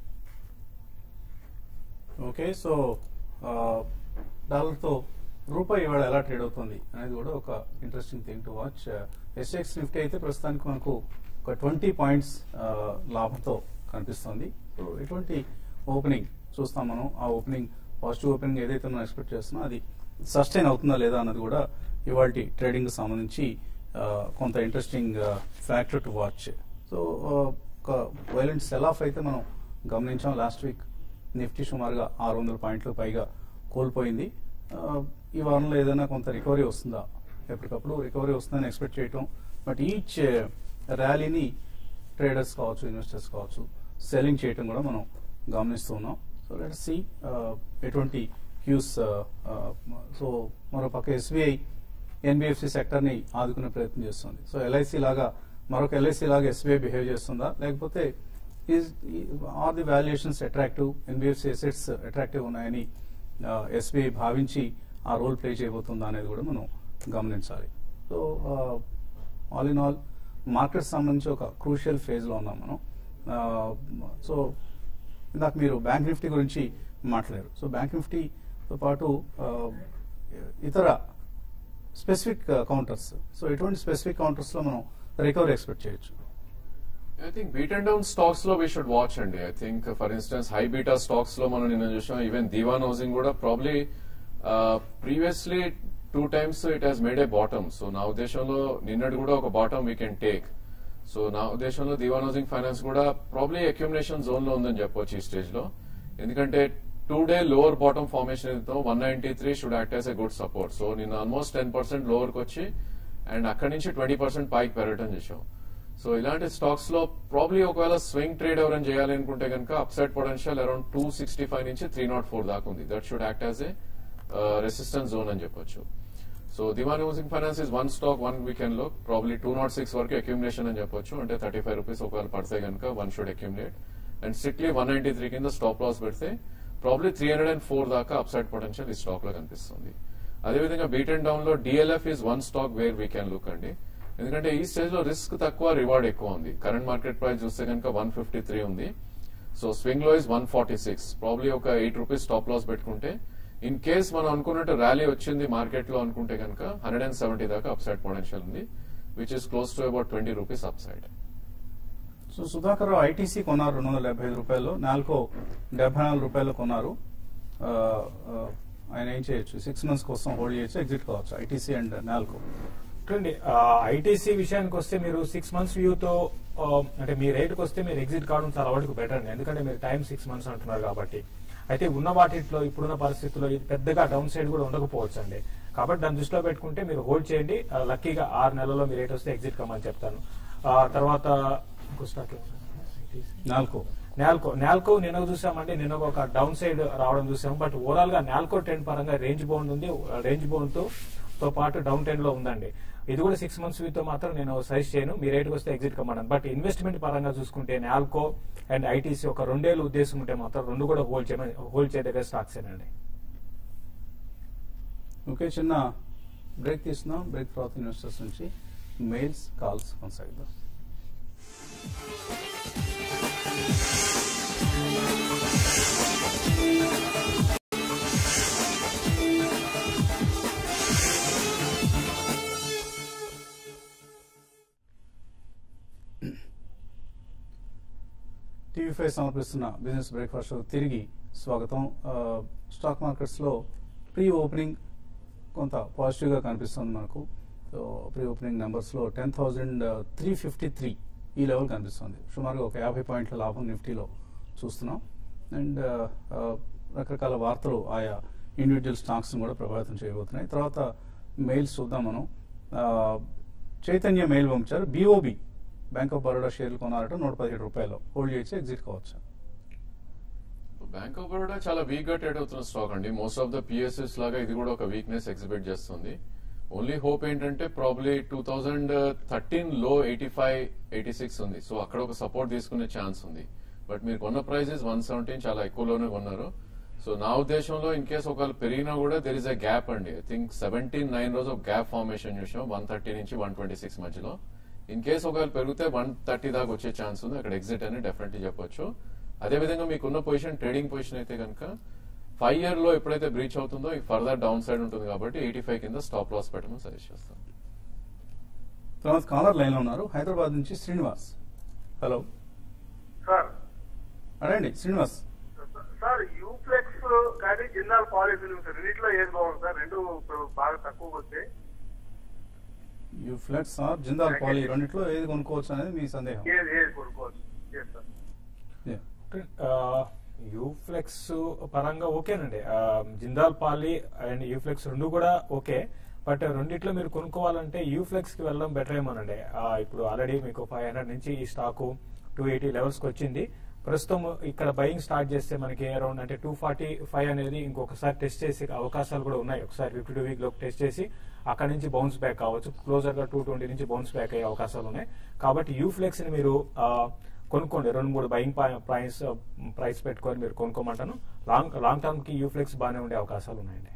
ఓకే సో ఆ, డాలర్తో రూపాయి ఇవాళ ఎలా ట్రేడ్ అవుతుంది అనేది కూడా ఒక interesting thing to watch SGX Nifty అయితే ప్రస్తుతానికి మనకు ఒక ట్వంటీ పాయింట్స్ లాభంతో కనిపిస్తుంది సో ఎటువంటి ఓపెనింగ్ చూస్తాం మనం ఆ ఓపెనింగ్ పాజిటివ్ ఓపెనింగ్ ఏదైతే మనం ఎక్స్పెక్ట్ చేస్తున్నాం అది సస్టైన్ అవుతుందా లేదా అన్నది కూడా ఇవాళ ట్రేడింగ్ సంబంధించి ఆ, కొంత interesting factor to watch so ఒక వైలెంట్ సెల్ ఆఫ్ అయితే మనం గమనించాం లాస్ట్ వీక్ నిఫ్టీ సుమారుగా ఆరు వందల పాయింట్లు పైగా కోల్పోయింది ఆ, ఈ వారంలో ఏదైనా కొంత రికవరీ వస్తుందా ఎప్పటికప్పుడు రికవరీ వస్తుందని ఎక్స్పెక్ట్ చేయటం బట్ ఈచ్ ర్యాలీని ట్రేడర్స్ కావచ్చు ఇన్వెస్టర్స్ కావచ్చు సెల్లింగ్ చేయటం కూడా మనం గమనిస్తూ ఉన్నాం సో లెట్ సి ఎటువంటి క్యూస్ సో మరో పక్క ఎస్బీఐ ఎన్బిఎఫ్సి సెక్టర్ ని ఆదుకునే ప్రయత్నం చేస్తుంది సో ఎల్ఐసి లాగా మరొక ఎల్ఐసి లాగా ఎస్బీఐ బిహేవ్ చేస్తుందా లేకపోతే are the valuations attractive NBFC assets attractive ఉన్నాయని ఎస్బీఐ భావించి ఆ రోల్ ప్లే చేయబోతుందా అనేది కూడా మనం గమనించాలి so all in all market సంబంధించి ఒక క్రూషియల్ ఫేజ్ లో ఉన్నాం మనం సో ఇందాక మీరు బ్యాంక్ నిఫ్టీ గురించి మాట్లాడారు సో బ్యాంక్ నిఫ్టీతో పాటు ఆ, ఇతర స్పెసిఫిక్ కౌంటర్స్ సో ఎటువంటి స్పెసిఫిక్ కౌంటర్స్ లో మనం రికవరీ ఎక్స్పెక్ట్ చేయొచ్చు I think beat and down stocks లో వీ షుడ్ వాచ్ అండి I think for instance high beta stocks లో మనం నిన్న చూసాం ఈవెన్ దివాన్ హౌసింగ్ కూడా probably previously two times it has made a bottom so నా ఉద్దేశంలో నిన్నటి కూడా ఒక bottom we can take so నా ఉద్దేశంలో దివాన్ హౌసింగ్ ఫైనాన్స్ కూడా ప్రాబ్లీ అక్యుమినేషన్ జోన్ లో ఉందని చెప్పొచ్చు ఈ స్టేజ్ లో ఎందుకంటే today lower bottom formation తో one ninety three should act as a good support so నిన్న ఆల్మోస్ట్ టెన్ పర్సెంట్ లోవర్ కి వచ్చి అండ్ అక్కడి నుంచి ట్వంటీ పర్సెంట్ పైకి పెరగటం చేసాం సో ఇలాంటి స్టాక్స్ లో ప్రాబ్లీ ఒకవేళ స్వింగ్ ట్రేడ్ ఎవరైనా చేయాలి అనుకుంటే కనుక upside potential around two sixty five నుంచి త్రీ నాట్ ఫోర్ దాకా ఉంది that should act as a resistance zone అని చెప్పొచ్చు so Dewan housing finance is one stock one weekend లో ప్రాబ్లీ టూ నాట్ సిక్స్ వరకు అక్యూమిలేషన్ అని చెప్పొచ్చు అంటే థర్టీ ఫైవ్ రూపీస్ ఒకవేళ పడితే కనుక one should accumulate and strictly one ninety three కింద స్టాప్ లాస్ పెడితే probably three hundred and four దాకా అప్సైడ్ పొటెన్షియల్ ఈ స్టాక్ లో కనిపిస్తుంది అదేవిధంగా బీట్ అండ్ డౌన్ లో DLF is one stock where we can look అండి ఎందుకంటే ఈ స్టేజ్ లో రిస్క్ తక్కువ రివార్డ్ ఎక్కువ ఉంది కరెంట్ మార్కెట్ ప్రైస్ చూస్తే కనుక వన్ ఫిఫ్టీ త్రీ ఉంది సో స్వింగ్ లో is one forty six probably ఒక ఎయిట్ రూపీస్ స్టాప్ లాస్ పెట్టుకుంటే ఇన్ కేస్ మనం అనుకున్నట్టు ర్యాలీ వచ్చింది మార్కెట్ లో అనుకుంటే కనుక హండ్రెడ్ అండ్ సెవెంటీ దాకా అప్సైడ్ పొటెన్షియల్ ఉంది which is close to about twenty rupees upside so Sudhakar Rao ITC కొన్నారు రెండు వందల డెబ్బై ఐదు రూపాయలు నాల్కో డెబ్బై నాలుగు రూపాయలు కొన్నారు ఆ, ఆ, ఆయన ఏం చేయొచ్చు సిక్స్ మంత్స్ కోసం హోల్డ్ చేయొచ్చు ఎగ్జిట్ కావచ్చు ఐటీసీ అండ్ నాల్కో చూడండి ఐటీసీ విషయానికి వస్తే మీరు సిక్స్ మంత్స్ వ్యూతో అంటే మీ రేటుకి వస్తే మీరు ఎగ్జిట్ కావడం చాలా వరకు బెటర్ అండి ఎందుకంటే మీరు టైం సిక్స్ మంత్స్ అంటున్నారు కాబట్టి అయితే ఉన్న వాటిలో ఇప్పుడున్న పరిస్థితుల్లో ఇది పెద్దగా డౌన్ సైడ్ కూడా ఉండకపోవచ్చు అండి కాబట్టి దాన్ని దృష్టిలో పెట్టుకుంటే మీరు హోల్డ్ చేయండి ఆ, లక్కీగా ఆరు నెలల్లో మీ రేట్ వస్తే ఎగ్జిట్ కమ్మని చెప్తాను ఆ, తర్వాత ఇంకో స్టాక్ నాల్కో నాల్కో నాల్కో నిన్న చూసామండి నిన్న ఒక డౌన్ సైడ్ రావడం చూసాం బట్ ఓవరాల్ గా నాల్కో ట్రెండ్ పరంగా రేంజ్ బౌండ్ ఉంది రేంజ్ బౌండ్ తో తో పాటు డౌన్ ట్రెండ్ లో ఉందండి ఇది కూడా సిక్స్ మంత్స్ తో మాత్రం నేను సజెస్ట్ చేయను మీ రేటుకి వస్తే ఎగ్జిట్ కమ్మన్నాను బట్ ఇన్వెస్ట్మెంట్ పరంగా చూసుకుంటే నాల్కో అండ్ ఐటీసీ ఒక రెండేళ్ళు ఉద్దేశం ఉంటే మాత్రం రెండు కూడా హోల్డ్ చేయమని హోల్డ్ చేయదగ్గ స్టాక్స్ ఏనండి ఓకే చిన్న బ్రేక్ తీసుకున్నాం బ్రేక్ తర్వాత ఇన్వెస్టర్స్ నుంచి మెయిల్స్ కాల్స్ కొనసాగిద్దాం టీవీ ఫైవ్ సమర్పిస్తున్న బిజినెస్ బ్రేక్ఫాస్ట్ షో తిరిగి స్వాగతం ఆ, స్టాక్ మార్కెట్స్లో ప్రీ ఓపెనింగ్ కొంత పాజిటివ్గా కనిపిస్తుంది మనకు సో ప్రీ ఓపెనింగ్ నెంబర్స్లో ten thousand three fifty three ఈ లెవెల్ కనిపిస్తుంది సుమారుగా ఒక యాభై పాయింట్ల లాభం నిఫ్టీలో చూస్తున్నాం అండ్ రకరకాల వార్తలు ఆయా ఇండివిజువల్ స్టాక్స్ని కూడా ప్రభావితం చేయబోతున్నాయి తర్వాత మెయిల్స్ చూద్దాం మనం ఆ, చైతన్య మెయిల్ పంపించారు బీఓబి బ్యాంక్ ఆఫ్ బరోడా షేర్లు కొనారట నూట పదిహేడు రూపాయలు హోల్డ్ చేసి ఎగ్జిట్ కావచ్చు బ్యాంక్ ఆఫ్ బరోడా చాలా వీక్ గా ట్రేడ్ అవుతున్న స్టాక్ అండి మోస్ట్ ఆఫ్ ద పిఎస్ఎస్ లాగా ఇది కూడా ఒక వీక్నెస్ ఎగ్జిబిట్ చేస్తుంది ఓన్లీ హోప్ ఏంటంటే ప్రాబ్లీ టూ థౌజండ్ థర్టీన్ లో ఎయిటీ ఫైవ్ ఎయిటీ సిక్స్ ఉంది సో అక్కడ ఒక సపోర్ట్ తీసుకునే ఛాన్స్ ఉంది బట్ మీరు కొన్న ప్రైజెస్ వన్ సెవెంటీన్ చాలా ఎక్కువలోనే కొన్నారు సో నా ఉద్దేశంలో ఇన్ కేస్ ఒకవేళ పెరిగినా కూడా దెర్ ఇస్ అ గ్యాప్ అండి ఐ థింక్ సెవెంటీన్ నైన్ రోజు ఒక గ్యాప్ ఫార్మేషన్ చూసాం వన్ థర్టీ నుంచి వన్ ట్వంటీ సిక్స్ మధ్యలో ఇన్ కేస్ ఒకవేళ పెరిగితే వన్ థర్టీ దాకా వచ్చే ఛాన్స్ ఉంది అక్కడ ఎగ్జిట్ అని డెఫినెట్లీ చెప్పొచ్చు అదేవిధంగా మీకున్న పొజిషన్ ట్రేడింగ్ పొజిషన్ అయితే కనుక ఫైవ్ ఇయర్ లో ఎప్పుడైతే బ్రీచ్ అవుతుందో ఈ ఫర్దర్ డౌన్ సైడ్ ఉంటుంది కాబట్టి ఎయిటీ ఫైవ్ కింద స్టాప్ లాస్ పెట్టమని సజెస్ట్ చేస్తాం తర్వాత కాలర్ లైన్లో ఉన్నారు హైదరాబాద్ నుంచి శ్రీనివాస్ హలో సార్ అడండి శ్రీనివాస్ సార్ యూప్లెక్స్ కానీ జిందాల్ పాలిఫిల్మ్ సార్ రెండిట్లో ఏది బాగుంది సార్ రెండు ఇప్పుడు బాగా తక్కువగా వచ్చాయి యూ ఫ్లెక్స్ ఆర్ జిందాల్ పాలి రెండిట్లో ఏది కొనుక్కోవచ్చు అనేది మీ సందేహం ఏది ఏది కొనుక్కోవచ్చు ఏది సార్ Yeah. యూఫ్లెక్స్ పరంగా ఓకేనండి ఆ, జిందాల్ పాలి అండ్ యూఫ్లెక్స్ రెండు కూడా ఓకే బట్ రెండిట్లో మీరు కొనుక్కోవాలంటే యూఫ్లెక్స్ కి వెళ్ళడం బెటర్ ఏమోనండి ఆ, ఇప్పుడు ఆల్రెడీ మీకు ఫైవ్ హండ్రెడ్ నుంచి ఈ స్టాకు టూ ఎయిటీ లెవెల్స్ కి వచ్చింది ప్రస్తుతం ఇక్కడ బయింగ్ స్టార్ట్ చేస్తే మనకి అరౌండ్ అంటే టూ ఫార్టీ ఫైవ్ అనేది ఇంకొకసారి టెస్ట్ చేసే అవకాశాలు కూడా ఉన్నాయి ఒకసారి ఫిఫ్టీ టూ వీక్ లో టెస్ట్ చేసి అక్కడ నుంచి బౌన్స్ బ్యాక్ కావచ్చు క్లోజర్ గా టూ ట్వంటీ నుంచి బౌన్స్ బ్యాక్ అయ్యే అవకాశాలు ఉన్నాయి కాబట్టి యూఫ్లెక్స్ ని మీరు ఆ, కొనుక్కోండి రెండు మూడు బయింగ్ ప్రైస్ ప్రైస్ పెట్టుకొని మీరు కొనుక్కోమంటాను లాంగ్ లాంగ్ టర్మ్ కి యూఫ్లెక్స్ బాగానే ఉండే అవకాశాలు ఉన్నాయండి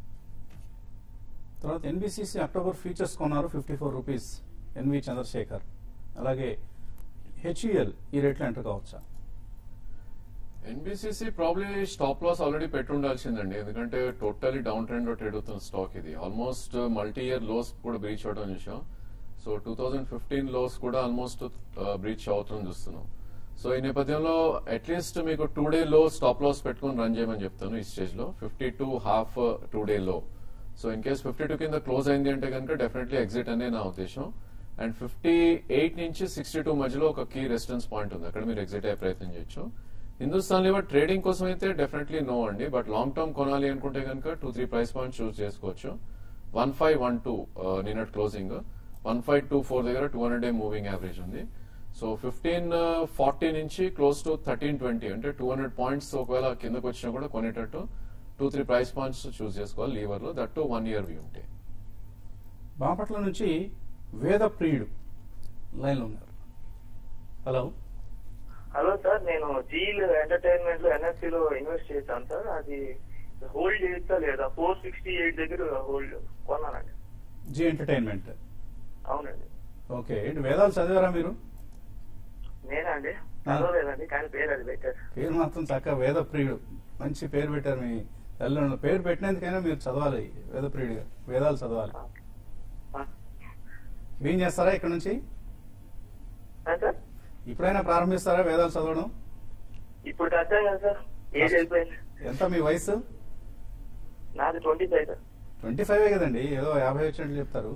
తర్వాత ఎన్బిసిసి అక్టోబర్ ఫీచర్స్ కొన్నారు fifty four rupees NV Chandrasekhar అలాగే హెచ్యుఎల్ ఈ రేట్లో ఎంటర్ కావచ్చా NBCC probably stop loss already పెట్టి ఉండాల్సిందండి ఎందుకంటే టోటలీ డౌన్ ట్రెండ్ లో ట్రేడ్ అవుతున్న స్టాక్ ఇది ఆల్మోస్ట్ మల్టీ ఇయర్ లోస్ కూడా బ్రీచ్ అవడం చూసాం so two thousand fifteen lows కూడా ఆల్మోస్ట్ బ్రీచ్ అవుతుంది చూస్తున్నాం సో ఈ నేపథ్యంలో అట్లీస్ట్ మీకు టూ డే లో స్టాప్ లాస్ పెట్టుకుని రన్ చేయమని చెప్తాను ఈ స్టేజ్ లో fifty two half today లో so in case fifty two కింద క్లోజ్ అయింది అంటే కనుక డెఫినెట్లీ ఎగ్జిట్ అనే నా ఉద్దేశం అండ్ ఫిఫ్టీ ఎయిట్ నుంచి సిక్స్టీ టూ మధ్యలో ఒక కీ రెసిస్టెన్స్ పాయింట్ ఉంది అక్కడ మీరు ఎగ్జిట్ అయ్యే ప్రయత్నం చేయొచ్చు హిందుస్థాన్ లివర్ ట్రేడింగ్ కోసం అయితే డెఫినెట్లీ నో అండి బట్ లాంగ్ టర్మ్ కొనాలి అనుకుంటే కనుక two three price point choose చేసుకోవచ్చు వన్ ఫైవ్ వన్ టూ నిన్నట్ closing one five two four దగ్గర two hundred day moving average ఉంది సో ఫిఫ్టీన్ ఫార్టీ నుంచి క్లోజ్ టు థర్టీన్ ట్వంటీ అంటే టూ హండ్రెడ్ పాయింట్స్ ఒకవేళ కిందకు వచ్చినా కూడా కొనేటట్టు two three price points choose చేసుకోవాలి లీవర్ లో దట్ వన్ ఇయర్ వ్యూ ఉంటే బాపట్ల నుంచి వేద ప్రియుడు లైన్లో ఉన్నారు హలో హలో సార్ నేను జీల్ ఎంటర్టైన్మెంట్ లో ఎన్ఎఫ్సి లో ఇన్వెస్ట్ చేశాను సార్ అది హోల్డ్ చేస్తా లేదా ఫోర్ సిక్స్టీ ఎయిట్ దగ్గర హోల్డ్ కొన్నానండి జీ ఎంటర్టైన్మెంట్ అవునండి ఓకే ఏంటి వేదాలు చదివారా మీరు నేనండి చదవలేదండి కానీ పేరు అది పెట్టారు పేరు మాత్రం చక్కగా వేద ప్రియుడు మంచి పేరు పెట్టారు మీ తల్లిదండ్రులు పేరు పెట్టినందుకైనా మీరు చదవాలి వేద ప్రియుడిగా వేదాలు చదవాలి ఆ. ఏం చేస్తారా ఇక్కడ నుంచి ఆ, సార్ ఇప్పుడైనా ప్రారంభిస్తారా వేదాలు చదవడం ఇప్పుడు కట్టాను కదా సార్ ఏజ్ అయిపోయింది ఎంత మీ వయసు నాది twenty five sir twenty five కదండి ఏదో యాభై వచ్చినట్లు చెప్తారు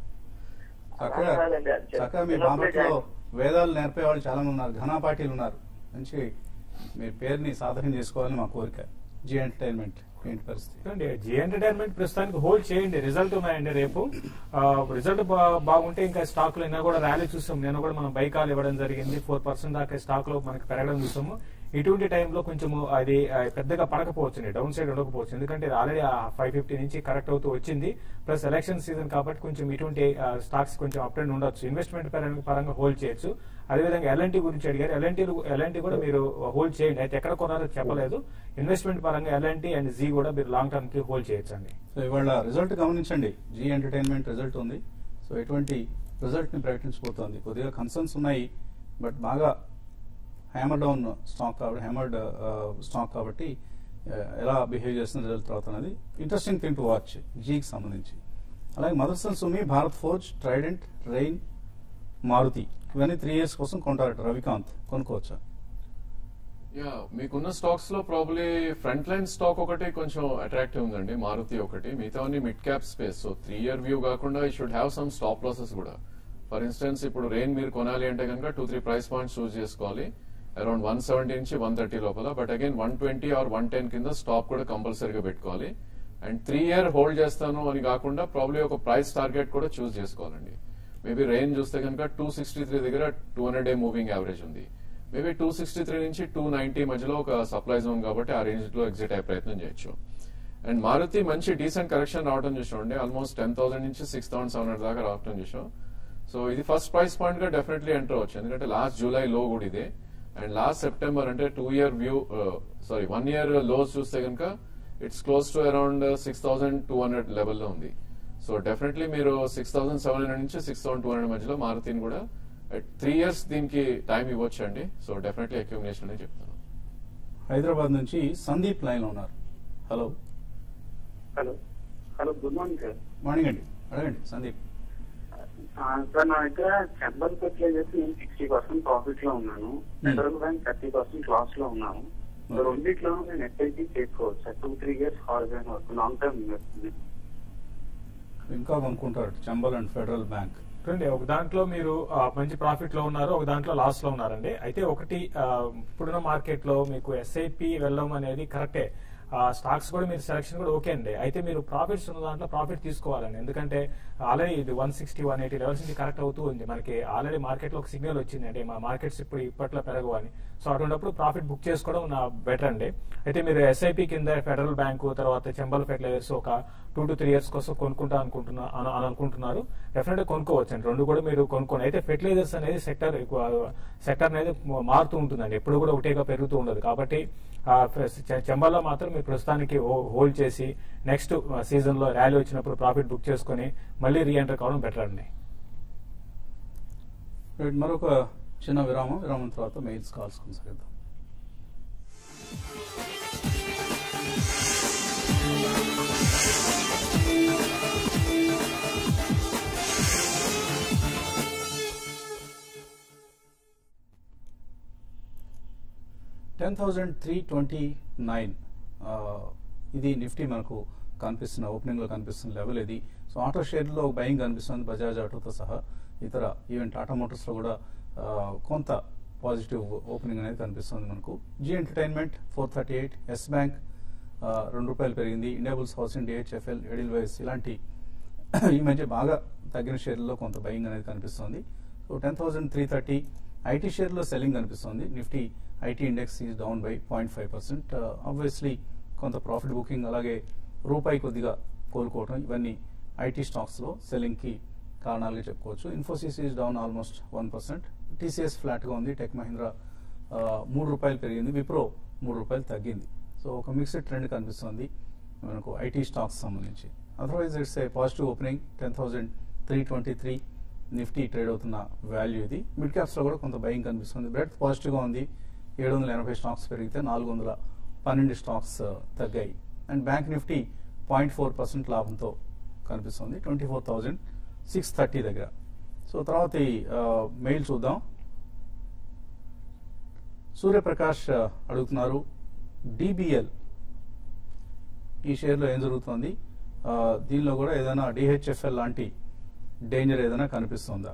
చక్కగా అలా కాదండి, అది చెప్ప- చక్కగా మీ చిన్నప్పుడే బాపట్లో జాయిన్. వేదాలు నేర్పే వాళ్ళు చాలా మంది ఉన్నారు ఘనాపాఠీలు ఉన్నారు మంచి మీ పేరుని సాధకం చేసుకోవాలని మా కోరిక జీ ఎంటర్టైన్మెంట్ ఏంటి పరిస్థితి చూడండి జీ ఎంటర్టైన్మెంట్ ప్రస్తుతానికి హోల్డ్ చేయండి రిజల్ట్ ఉన్నాయండి రేపు ఆ, రిజల్ట్ బా- బాగుంటే ఇంకా స్టాక్ లో అయినా కూడా ర్యాలీ చూసాం నేను కూడా మనం బైకాల్ ఇవ్వడం జరిగింది ఫోర్ పర్సెంట్ దాకా స్టాక్ లో మనకి పెరగడం చూసాము ఇటువంటి టైంలో కొంచెం అది ఆ, పెద్దగా పడకపోవచ్చు డౌన్ సైడ్ ఉండకపోవచ్చు ఎందుకంటే ఇది ఆల్రెడీ ఫైవ్ ఫిఫ్టీ నుంచి కరెక్ట్ అవుతూ వచ్చింది ప్లస్ ఎలక్షన్ సీజన్ కాబట్టి కొంచెం ఇటువంటి స్టాక్స్ కొంచెం అప్ అండ్ ఉండొచ్చు ఇన్వెస్ట్మెంట్ పరంగా పరంగా హోల్డ్ చేయొచ్చు అదేవిధంగా ఎల్ఎన్టీ గురించి అడిగారు ఎల్ఎన్టీ ఎల్ఎన్టీ కూడా మీరు హోల్డ్ చేయండి అయితే ఎక్కడ కొనారో చెప్పలేదు ఇన్వెస్ట్మెంట్ పరంగా ఎల్ఎన్టీ అండ్ జీ కూడా మీరు లాంగ్ టర్మ్ కి హోల్డ్ చేయొచ్చు అండి సో ఇవాళ రిజల్ట్ గమనించండి జీ ఎంటర్టైన్మెంట్ రిజల్ట్ ఉంది సో ఎటువంటి రిజల్ట్ ని ప్రకటించబోతోంది కొద్దిగా కన్సర్న్స్ ఉన్నాయి బట్ బాగా హ్యామర్ డౌన్ స్టాక్ కాబట్టి హ్యామర్డ్ స్టాక్ కాబట్టి ఆ, ఎలా బిహేవ్ చేస్తున్న రిజల్ట్ తర్వాత అనేది ఇంట్రెస్టింగ్ థింగ్ టు వాచ్ జీకి సంబంధించి అలాగే మదర్సన్ సుమి భారత్ ఫోర్జ్ ట్రైడెంట్ రెయిన్ మారుతి ఇవన్నీ త్రీ ఇయర్స్ కోసం కొంటారట రవికాంత్ కొనుక్కోవచ్చా యా మీకున్న స్టాక్స్ లో ప్రాబ్లీ ఫ్రంట్ లైన్ స్టాక్ ఒకటి కొంచెం అట్రాక్టివ్ ఉందండి మారుతి ఒకటి మిగతా mid cap space so three year view కాకుండా ఈ should have some stop losses కూడా ఫర్ ఇన్స్టెన్స్ ఇప్పుడు రెయిన్ మీరు కొనాలి అంటే కనుక two three price points choose చేసుకోవాలి అరౌండ్ వన్ సెవెంటీ నుంచి వన్ థర్టీ లోపల but again one twenty or one ten కింద స్టాప్ కూడా కంపల్సరీగా పెట్టుకోవాలి అండ్ త్రీ ఇయర్ హోల్డ్ చేస్తాను అని కాకుండా ప్రాబ్లీ ఒక ప్రైస్ టార్గెట్ కూడా చూస్ చేసుకోవాలండి మేబీ రెయిన్ చూస్తే కనుక టూ సిక్స్టీ త్రీ దగ్గర two hundred day moving average ఉంది మేబీ టూ సిక్స్టీ త్రీ నుంచి టూ నైన్టీ మధ్యలో ఒక సప్లై జోన్ కాబట్టి ఆ రేంజ్ లో ఎగ్జిట్ అయ్యే ప్రయత్నం చేయొచ్చు అండ్ మారుతి మంచి డీసెంట్ కరెక్షన్ రావడం చూసాం ఆల్మోస్ట్ టెన్ థౌసండ్ నుంచి సిక్స్ థౌసండ్ సెవెన్ హండ్రెడ్ దాకా రావడం చూసాం సో ఇది ఫస్ట్ ప్రైస్ పాయింట్ గా డెఫినెట్లీ ఎంటర్ అవచ్చు ఎందుకంటే లాస్ట్ జూలై లో కూడా ఇదే అండ్ లాస్ట్ సెప్టెంబర్ అంటే two year view sorry one year lows చూస్తే కనుక it's close to around six thousand two hundred లెవెల్లో ఉంది సో డెఫినెట్లీ మీరు సిక్స్ థౌసండ్ సెవెన్ హండ్రెడ్ నుంచి సిక్స్ థౌసండ్ టూ హండ్రెడ్ మధ్యలో మారుతిని కూడా త్రీ ఇయర్స్ దీనికి టైం ఇవ్వచ్చు అండి సో డెఫినెట్లీ అక్యూమినేషన్ అని చెప్తాను హైదరాబాద్ నుంచి సందీప్ లైన్ లో ఉన్నారు hello hello hello good morning sir morning అండి అడగండి సందీప్ ఆ, సార్ నా దగ్గర చెంబల్ ఫెర్టిలైజర్స్ నేను సిక్స్టీ పర్సెంట్ ప్రాఫిట్ లో ఉన్నాను federal bank thirty percent loss లో ఉన్నాను సో Okay. రెండిట్లో నేను ఎస్ఐపి చేసుకోవచ్చు sir two three years horizon వరకు లాంగ్ టర్మ్ ఇన్వెస్ట్మెంట్ ఇంకా కొనుక్కుంటారు చంబల్ అండ్ ఫెడరల్ బ్యాంక్ చూడండి ఒక దాంట్లో మీరు ఆ, మంచి ప్రాఫిట్ లో ఉన్నారు ఒక దాంట్లో లాస్ లో ఉన్నారండి అయితే ఒకటి ఆ, ఇప్పుడున్న మార్కెట్ లో మీకు ఎస్ఐపి వెళ్ళడం అనేది కరెక్టే ఆ స్టాక్స్ కూడా మీరు సెలక్షన్ కూడా ఓకే అండి అయితే మీరు ప్రాఫిట్స్ ఉన్న దాంట్లో ప్రాఫిట్ తీసుకోవాలండి ఎందుకంటే ఆల్రెడీ ఇది one sixty one eighty levels నుంచి కరెక్ట్ అవుతూ ఉంది మనకి ఆల్రెడీ మార్కెట్ లో ఒక సిగ్నల్ వచ్చింది అంటే మా మార్కెట్స్ ఇప్పుడు ఇప్పట్లో పెరగవు అని సో అటువంటిప్పుడు ప్రాఫిట్ బుక్ చేసుకోవడం నా బెటర్ అండి అయితే మీరు ఎస్ఐపి కింద ఫెడరల్ బ్యాంకు తర్వాత చెంబల్ ఫెర్టిలైజర్స్ ఒక టూ టు త్రీ ఇయర్స్ కోసం కొనుక్కుంటా అనుకుంటున్నా అని అని అనుకుంటున్నారు డెఫినెట్ గా కొనుక్కోవచ్చు అండి రెండు కూడా మీరు కొనుక్కోండి అయితే ఫెర్టిలైజర్స్ అనేది సెక్టర్ సెక్టర్ అనేది మారుతూ ఉంటుందండి ఎప్పుడు కూడా ఒకటేగా పెరుగుతూ ఉండదు కాబట్టి ఆ, చె- చెంబల్లో మాత్రం మీరు ప్రస్తుతానికి హోల్డ్ చేసి నెక్స్ట్ సీజన్ లో ర్యాలీ వచ్చినప్పుడు ప్రాఫిట్ బుక్ చేసుకొని మళ్ళీ రీఎంటర్ కావడం బెటర్ అండి రైట్, మరొక చిన్న విరామం విరామం తర్వాత మెయిల్స్ కాల్స్ కొనసాగిద్దాం ten thousand three twenty nine ఇది నిఫ్టీ మనకు కనిపిస్తున్న ఓపెనింగ్లో కనిపిస్తున్న లెవెల్ ఇది సో ఆటో షేర్లో బయింగ్ కనిపిస్తుంది బజాజ్ ఆటోతో సహా ఇతర ఈవెన్ టాటా మోటార్స్లో కూడా ఆ, కొంత పాజిటివ్ ఓపెనింగ్ అనేది కనిపిస్తుంది మనకు Zee entertainment four thirty eight yes bank ఆ, రెండు రూపాయలు పెరిగింది Indiabulls housing DHFL Edelweiss ఇలాంటి ఈ మధ్య బాగా తగ్గిన షేర్లలో కొంత బయింగ్ అనేది కనిపిస్తుంది so ten thousand three thirty IT షేర్లో సెల్లింగ్ కనిపిస్తుంది Nifty IT index is down by point five percent obviously కొంత ప్రాఫిట్ బుకింగ్ అలాగే రూపాయి కొద్దిగా కోలుకోవటం ఇవన్నీ ఐటీ స్టాక్స్లో సెల్లింగ్కి కారణాలుగా చెప్పుకోవచ్చు Infosys is down almost one percent TCS ఫ్లాట్గా ఉంది టెక్ మహీంద్రా ఆ, మూడు రూపాయలు పెరిగింది విప్రో మూడు రూపాయలు తగ్గింది సో ఒక మిక్స్డ్ ట్రెండ్ కనిపిస్తుంది మనకు ఐటీ స్టాక్స్ సంబంధించి otherwise it's a positive opening ten thousand three twenty three Nifty trade అవుతున్న వాల్యూ ఇది మిడ్ క్యాప్స్లో కూడా కొంత బయింగ్ కనిపిస్తుంది బ్రెడ్ పాజిటివ్గా ఉంది ఏడు వందల ఎనభై స్టాక్స్ పెరిగితే నాలుగు వందల పన్నెండు స్టాక్స్ ఆ, తగ్గాయి and bank Nifty point four percent లాభంతో కనిపిస్తుంది twenty four thousand six thirty దగ్గర సో తర్వాత ఈ ఆ, మెయిల్ చూద్దాం సూర్యప్రకాష్ ఆ, అడుగుతున్నారు డిబిఎల్ ఈ షేర్లో ఏం జరుగుతుంది ఆ, దీనిలో కూడా ఏదైనా డిహెచ్ఎఫ్ఎల్ లాంటి డేంజర్ ఏదైనా కనిపిస్తుందా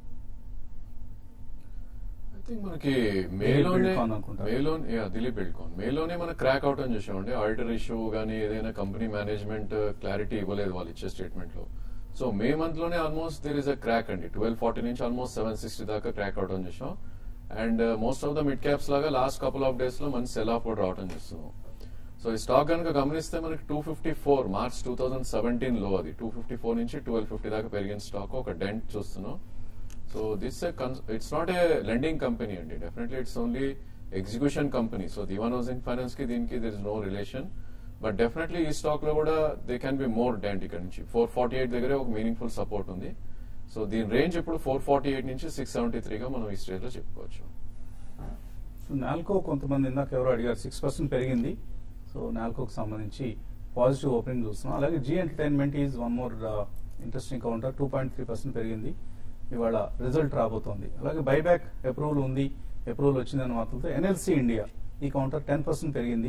ఐ థింక్ మనకి మేలోనే బిల్డ్కాన్ అనుకుంటా. మేలోనే యా దిలీప్ బిల్డ్కాన్ మేలోనే మనం క్రాక్ అవుట్ అని చూసామండి ఆడిటర్ ఇష్యూ కానీ ఏదైనా కంపెనీ మేనేజ్మెంట్ క్లారిటీ ఇవ్వలేదు వాళ్ళు ఇచ్చే స్టేట్మెంట్ లో సో మే మంత్ లోనే almost there is a crack అండి ట్వెల్వ్ ఫార్టీ నుంచి ఆల్మోస్ట్ సెవెన్ సిక్స్టీ దాకా క్రాక్ అవుట్ అని చూసాం and most of the mid caps లాగా లాస్ట్ కపుల్ ఆఫ్ డేస్ లో మంచి సెల్ ఆఫ్ కూడా రావడం చూస్తున్నాం సో ఈ స్టాక్ కనుక గమనిస్తే మనకి two fifty four March two thousand seventeen లో అది టూ ఫిఫ్టీ ఫోర్ నుంచి ట్వెల్వ్ ఫిఫ్టీ దాకా పెరిగిన స్టాక్ ఒక డెంట్ చూస్తున్నాం so this it's not a lending company అండి definitely it's only execution company so Dewan housing Finance కి దీనికి there is no relation but definitely ఈ స్టాక్ లో కూడా they can be more dent ఇక్కడ నుంచి ఫోర్ ఫార్టీ ఎయిట్ దగ్గరే ఒక మీనింగ్ఫుల్ సపోర్ట్ ఉంది సో దీని రేంజ్ ఇప్పుడు ఫోర్ ఫార్టీ ఎయిట్ నుంచి సిక్స్ సెవెంటీ త్రీగా మనం ఈ స్టేజ్ లో చెప్పుకోవచ్చు సో నాల్కో కొంతమంది ఇందాక ఎవరో అడిగారు సిక్స్ పర్సెంట్ పెరిగింది సో నాల్కోకి సంబంధించి పాజిటివ్ ఓపెనింగ్ చూస్తున్నాం అలాగే Zee Entertainment is one more interesting counter two point three percent పెరిగింది ఇవాళ రిజల్ట్ రాబోతోంది అలాగే బైబ్యాక్ అప్రూవల్ ఉంది అప్రూవల్ వచ్చిందని వార్తలతో ఎన్ఎల్సి ఇండియా ఈ కౌంటర్ టెన్ పర్సెంట్ పెరిగింది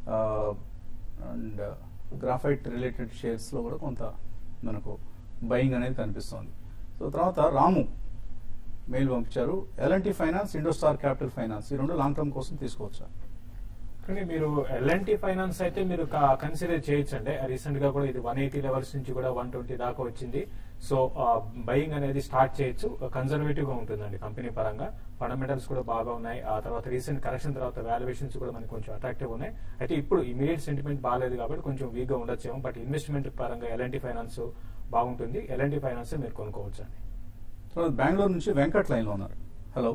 అండ్ గ్రాఫైట్ రిలేటెడ్ షేర్స్లో కూడా కొంత మనకు బయింగ్ అనేది కనిపిస్తోంది సో తర్వాత రాము మెయిల్ పంపించారు L&T Finance IndoStar Capital Finance ఈ రెండు లాంగ్ టర్మ్ కోసం తీసుకోవచ్చా కానీ మీరు ఎల్ఎన్టీ ఫైనాన్స్ అయితే మీరు కన్సిడర్ చేయొచ్చండి రీసెంట్ గా కూడా ఇది వన్ ఎయిటీ లెవెల్స్ నుంచి కూడా వన్ ట్వంటీ దాకా వచ్చింది సో బయింగ్ అనేది స్టార్ట్ చేయొచ్చు కన్జర్వేటివ్ గా ఉంటుందండి కంపెనీ పరంగా ఫండమెంటల్స్ కూడా బాగా ఉన్నాయి ఆ తర్వాత రీసెంట్ కరెక్షన్ తర్వాత వాల్యుయేషన్స్ కూడా మనకి కొంచెం అట్రాక్టివ్ ఉన్నాయి అయితే ఇప్పుడు ఇమీడియట్ సెంటిమెంట్ బాగాలేదు కాబట్టి కొంచెం వీక్ గా ఉండొచ్చేమో బట్ ఇన్వెస్ట్మెంట్ పరంగా ఎల్ఎన్టీ ఫైనాన్స్ బాగుంటుంది ఎల్ఎన్టీ ఫైనాన్స్ మీరు కొనుక్కోవచ్చు అండి తర్వాత బెంగళూరు నుంచి వెంకట్ లైన్ లో ఉన్నారు హలో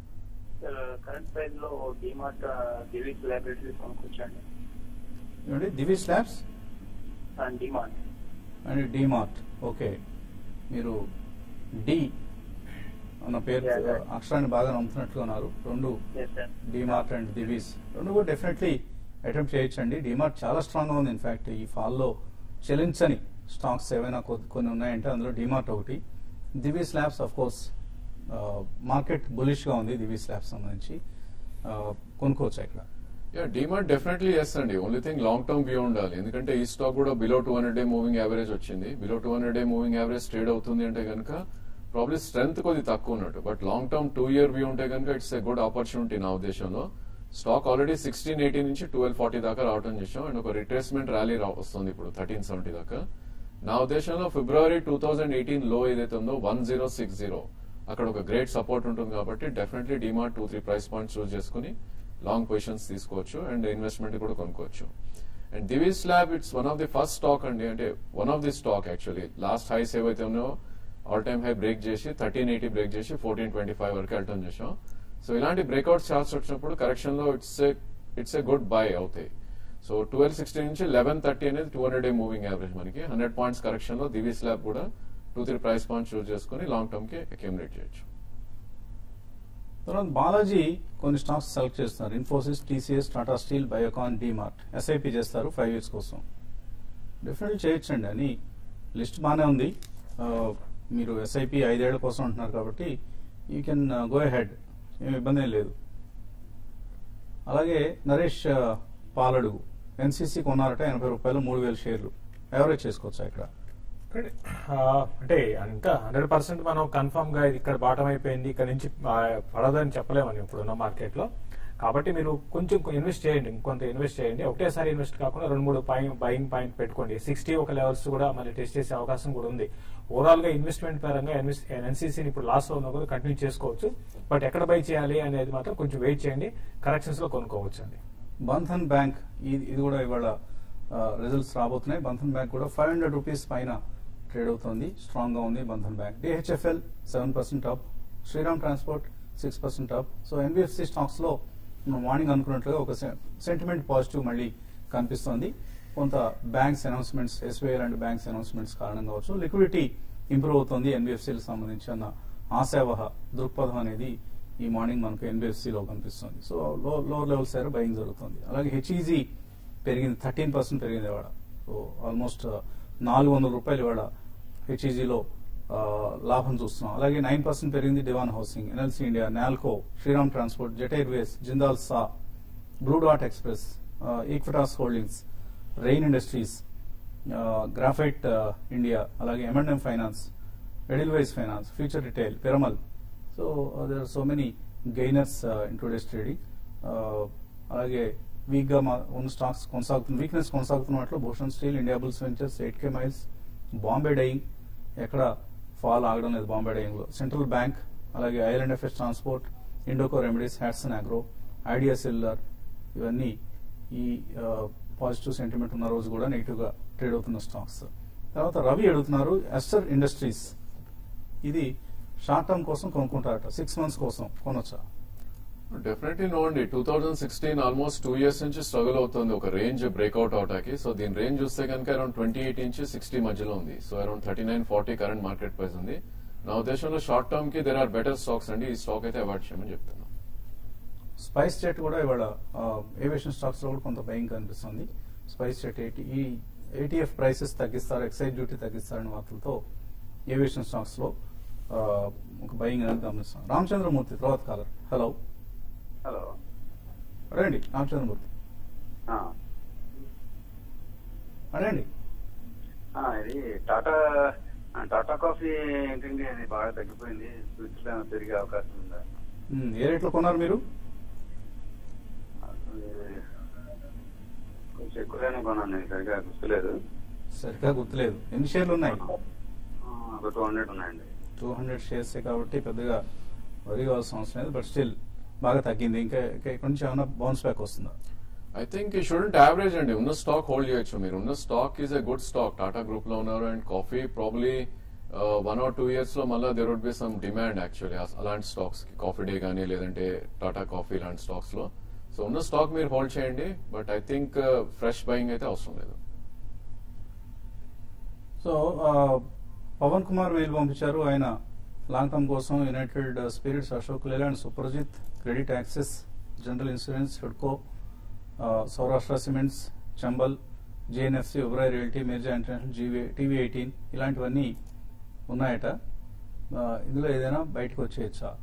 కరెంట్ ప్రైస్ లో డిమార్ట్ డివిస్ లైబ్రరీస్ కొనుక్కొచ్చండి ఏమండి Divi's labs and DMart and DMart okay మీరు డి అన్న పేరు Yeah, yeah. అక్షరాన్ని బాగా నమ్ముతున్నట్లుగా ఉన్నారు రెండు yes sir DMart and Divi's రెండు కూడా డెఫినెట్లీ అటెంప్ట్ చేయొచ్చండి డిమార్ట్ చాలా స్ట్రాంగ్ గా ఉంది ఇన్ఫాక్ట్ ఈ ఫాల్లో చెలించని స్టాక్స్ ఏవైనా కొ- కొన్ని ఉన్నాయంటే అందులో డిమార్ట్ ఒకటి Divi's labs of course market bullish గా ఉంది దివిస్ ల్యాబ్స్ సంబంధించి ఆ, కొనుక్కోవచ్చు ఇక్కడ యా డిమార్ట్ డెఫినెట్లీ ఎస్ అండి only thing long term view ఉండాలి ఎందుకంటే ఈ స్టాక్ కూడా below two hundred day moving average వచ్చింది below two hundred day moving average trade అవుతుంది అంటే కనుక ప్రాబ్లీ స్ట్రెంత్ కొద్ది తక్కువ ఉన్నట్టు but long term two year view ఉంటే కనుక ఇట్స్ ఎ గుడ్ ఆపర్చునిటీ నా ఉద్దేశంలో స్టాక్ ఆల్రెడీ సిక్స్టీన్ ఎయిటీ నుంచి ట్వెల్వ్ ఫార్టీ దాకా రావడం చూసాం అండ్ ఒక రిట్రేస్మెంట్ ర్యాలీ వస్తుంది ఇప్పుడు థర్టీన్ సెవెంటీ దాకా నా ఉద్దేశంలో ఫిబ్రవరి టూ థౌసండ్ ఎయిటీన్ లో ఏదైతే ఉందో వన్ జీరో సిక్స్ జీరో అక్కడ ఒక గ్రేట్ సపోర్ట్ ఉంటుంది కాబట్టి definitely DMart two three price points choose చేసుకుని లాంగ్ పొజిషన్స్ తీసుకోవచ్చు అండ్ ఇన్వెస్ట్మెంట్ కూడా కొనుక్కోవచ్చు and Divi's lab it's one of the first stock అండి అంటే one of the stock actually last highs ఏవైతే ఉన్నాయో ఆల్ టైమ్ హై బ్రేక్ చేసి థర్టీన్ ఎయిటీ బ్రేక్ చేసి ఫోర్టీన్ ట్వంటీ ఫైవ్ వరకు వెళ్ళటం చేసాం సో ఇలాంటి బ్రేక్అవుట్ చార్ట్స్ వచ్చినప్పుడు కరెక్షన్ లో it's a it's a good buy అవుతాయి సో ట్వెల్వ్ సిక్స్టీ నుంచి లెవెన్ థర్టీ అనేది two hundred day moving average మనకి హండ్రెడ్ పాయింట్స్ కరెక్షన్ లో దివిస్ ల్యాబ్ కూడా two three price points choose చేసుకుని లాంగ్ టర్మ్ కి అక్యూములేట్ చేయొచ్చు తర్వాత బాలాజీ కొన్ని స్టాక్స్ సెలెక్ట్ చేస్తున్నారు Infosys TCS Tata Steel Biocon DMart SIP చేస్తారు ఫైవ్ ఇయర్స్ కోసం డెఫినెట్లీ చేయొచ్చండి అని లిస్ట్ బాగానే ఉంది ఆ, మీరు ఎస్ఐపి ఐదేళ్ల కోసం అంటున్నారు కాబట్టి యూ కెన్ గో హెడ్ ఏం ఇబ్బంది ఏం లేదు అలాగే నరేష్ ఆ, పాలడుగు ఎన్సీసీ కొన్నారట ఎనభై రూపాయలు మూడు వేల షేర్లు ఎవరేజ్ చేసుకోవచ్చా ఇక్కడ ఇక్కడ, ఆ, అంటే ఇంకా హండ్రెడ్ పర్సెంట్ మనం కన్ఫర్మ్ గా ఇది ఇక్కడ బాటం అయిపోయింది ఇక్కడ నుంచి ఆ, పడదని చెప్పలేమని ఇప్పుడున్న మార్కెట్ లో కాబట్టి మీరు కొంచెం ఇన్వెస్ట్ చేయండి ఇంకొంత ఇన్వెస్ట్ చేయండి ఒకటేసారి ఇన్వెస్ట్ కాకుండా రెండు మూడు పాయింట్ బయింగ్ పాయింట్ పెట్టుకోండి సిక్స్టీ ఒక లెవెల్స్ కూడా మళ్ళీ టెస్ట్ చేసే అవకాశం కూడా ఉంది ఓవరాల్ గా ఇన్వెస్ట్మెంట్ పరంగా ఎన్సీసీని ఇప్పుడు లాస్ లో ఉన్నా కూడా కంటిన్యూ చేసుకోవచ్చు బట్ ఎక్కడ బై చేయాలి అనేది మాత్రం కొంచెం వెయిట్ చేయండి కరెక్షన్స్ లో కొనుక్కోవచ్చు అండి బంధన్ బ్యాంక్ ఇది ఇది కూడా ఇవాళ రిజల్ట్స్ రాబోతున్నాయి బంధన్ బ్యాంక్ కూడా ఫైవ్ హండ్రెడ్ రూపీస్ పైన ట్రేడ్ అవుతుంది స్ట్రాంగ్ గా ఉంది Bandhan bank DHFL seven percent up Shriram Transport six percent up so NBFC stocks లో మనం మార్నింగ్ అనుకున్నట్లుగా ఒక సెంటిమెంట్ పాజిటివ్ మళ్ళీ కనిపిస్తోంది కొంత బ్యాంక్స్ అనౌన్స్మెంట్స్ ఎస్బీఐ లాంటి బ్యాంక్స్ అనౌన్స్మెంట్స్ కారణంగా కావచ్చు లిక్విడిటీ ఇంప్రూవ్ అవుతుంది ఎన్బిఎఫ్సిలకు సంబంధించి అన్న ఆశావహ దృక్పథం అనేది ఈ మార్నింగ్ మనకు NBFC లో కనిపిస్తుంది సో లో లోవర్ లెవెల్స్ దగ్గర బయింగ్ జరుగుతుంది అలాగే హెచ్ఈజీ పెరిగింది థర్టీన్ పర్సెంట్ పెరిగింది ఇవాళ సో ఆల్మోస్ట్ నాలుగు వందల రూపాయలు ఇవాళ హెచ్ఈజీలో లాభం చూస్తున్నాం అలాగే నైన్ పర్సెంట్ పెరిగింది Dewan Housing NLC India Nalco Shriram Transport Jet Airways Jindal Saw Blue డాట్ Express Equitas Holdings Rain Industries Graphite India అలాగే ఎంఎండ్ఎం Finance Edelweiss Finance Future Retail Piramal so there are so many gainers in today's trading అలాగే weak గా మా- ఉన్న stocks కొనసాగుతుంది weakness కొనసాగుతున్న వాటిలో Bhushan Steel Indiabulls Ventures eight K Miles Bombay Dyeing ఎక్కడ ఫాల్ ఆగడం లేదు బాంబే డైయింగ్ లో సెంట్రల్ బ్యాంక్ అలాగే IL&FS Transport Indoco Remedies Hatsun Agro Idea Cellular ఇవన్నీ ఈ పాజిటివ్ సెంటిమెంట్ ఉన్న రోజు కూడా నెగిటివ్ గా ట్రేడ్ అవుతున్న స్టాక్స్ తర్వాత రవి అడుగుతున్నారు ఎస్టర్ ఇండస్ట్రీస్ ఇది షార్ట్ టర్మ్ కోసం కొనుక్కుంటారట సిక్స్ మంత్స్ కోసం కొనొచ్చా డెఫినెట్లీ నో అండి two thousand sixteen almost two years నుంచి స్ట్రగుల్ అవుతుంది ఒక రేంజ్ బ్రేక్అవుట్ అవటానికి సో దీని రేంజ్ చూస్తే కనుక అరౌండ్ ట్వంటీ ఎయిట్ నుంచి సిక్స్టీ మధ్యలో ఉంది so around thirty nine forty current market price ఉంది నా ఉద్దేశంలో షార్ట్ టర్మ్ కి దెర్ ఆర్ బెటర్ స్టాక్స్ అండి ఈ స్టాక్ అయితే అవాయిడ్ చేయమని చెప్తున్నాను స్పైస్ జెట్ కూడా ఇవాళ ఏవియేషన్ స్టాక్స్ లో కూడా కొంత భయం కనిపిస్తుంది స్పైస్ జెట్ ఎయిటీ ఈ ఏటీఎఫ్ ప్రైసెస్ తగ్గిస్తారు ఎక్సైజ్ డ్యూటీ తగ్గిస్తారని వార్తలతో ఏవియేషన్ స్టాక్స్ లో ఆ, ఒక భయం అనేది గమనిస్తాం రామచంద్రమూర్తి తర్వాత కాలర్ హలో హలో అడగండి రామచంద్రమూర్తి ఆ, అడగండి ఆ, ఇది టాటా ఆ, టాటా కాఫీ ఏంటండి అది బాగా తగ్గిపోయింది ఫ్యూచర్ లో ఏమైనా పెరిగే అవకాశం ఉందా ఉమ్, ఏ రేట్లో కొన్నారు మీరు అది కొంచెం ఎక్కువగానే కొన్నాను నేను సరిగా గుర్తులేదు సరిగ్గా గుర్తులేదు ఎన్ని షేర్లు ఉన్నాయి ఆ, ఒక టూ హండ్రెడ్ ఉన్నాయండి టూ హండ్రెడ్ షేర్స్ కాబట్టి పెద్దగా వరి కావాల్సిన అవసరం లేదు బట్ స్టిల్ బాగా తగ్గింది ఇంకా ఇంకా ఇక్కడ నుంచి ఏమైనా బౌన్స్ బ్యాక్ వస్తుందా ఐ థింక్ ఈ షుడెంట్ యావరేజ్ అండి ఉన్న స్టాక్ హోల్డ్ చేయొచ్చు మీరు ఉన్న stock is a good stock Tata Group లో ఉన్నారు and coffee probably one or two years లో మళ్ళీ there would be some demand actually అలాంటి స్టాక్స్ కి కాఫీ డే కానీ లేదంటే టాటా కాఫీ లాంటి స్టాక్స్ లో సో ఉన్న స్టాక్ మీరు హోల్డ్ చేయండి but I think fresh buying అయితే అవసరం లేదు సో ఆ, పవన్ కుమార్ మెయిల్ పంపించారు ఆయన లాంగ్ టర్మ్ కోసం United Spirits Ashok Leyland Suprajit Credit Access General Insurance హెడ్కో ఆ, Saurashtra Cements Chambal GNFC Oberoi Realty Mirza International జీవీ టీవీ ఎయిటీన్ ఇలాంటివన్నీ ఉన్నాయట ఆ, ఇందులో ఏదైనా బయటకు వచ్చేయచ్చా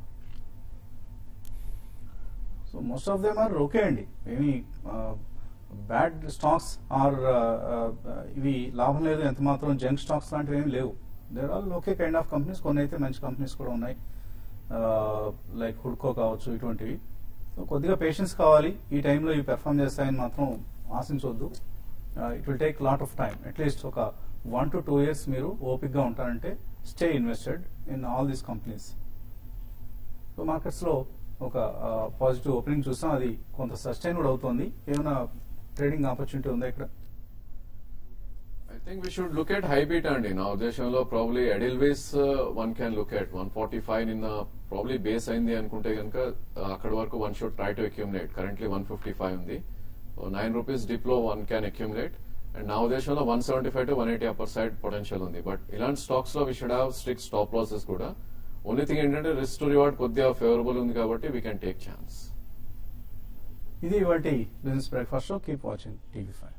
so most of them are okay అండి ఏమి బ్యాడ్ స్టాక్స్ ఆర్ ఇవి లాభం లేదు ఎంత మాత్రం జంక్ స్టాక్స్ లాంటివి ఏమి లేవు there all okay kind of companies కొన్ని అయితే మంచి కంపెనీస్ కూడా ఉన్నాయి లైక్ హుడ్కో కావచ్చు ఇటువంటివి సో కొద్దిగా పేషెన్స్ కావాలి ఈ టైంలో ఇవి పెర్ఫామ్ చేస్తాయని మాత్రం ఆశించవద్దు it will take lot of time at least ఒక వన్ టు టూ ఇయర్స్ మీరు ఓపిక్గా ఉంటారంటే stay invested in all these companies so markets లో ఒక పాజిటివ్ ఓపెనింగ్ చూస్తాం అది కొంత సస్టైన్ కూడా అవుతుంది ఏమైనా ట్రేడింగ్ ఆపర్చునిటీ ఉందా ఇక్కడ I think we should look at high beat అండి నా ఉద్దేశంలో probably Edelweiss one can look at one forty five నిన్న ప్రాబ్లీ బేస్ అయింది అనుకుంటే కనుక అక్కడ వరకు one should try to accumulate currently one fifty five ఉంది నైన్ రూపీస్ డిప్ లో వన్ క్యాన్ అక్యూములేట్ అండ్ నా ఉద్దేశంలో one seventy five to one eighty upper side potential ఉంది బట్ ఇలాంటి స్టాక్స్ లో we should have strict stop losses కూడా only thing ఏంటంటే risk to reward కొద్దిగా ఫేవరబుల్ ఉంది కాబట్టి వీ కెన్ టేక్ ఛాన్స్ ఇది ఇవాటి business breakfast show keep watching TV five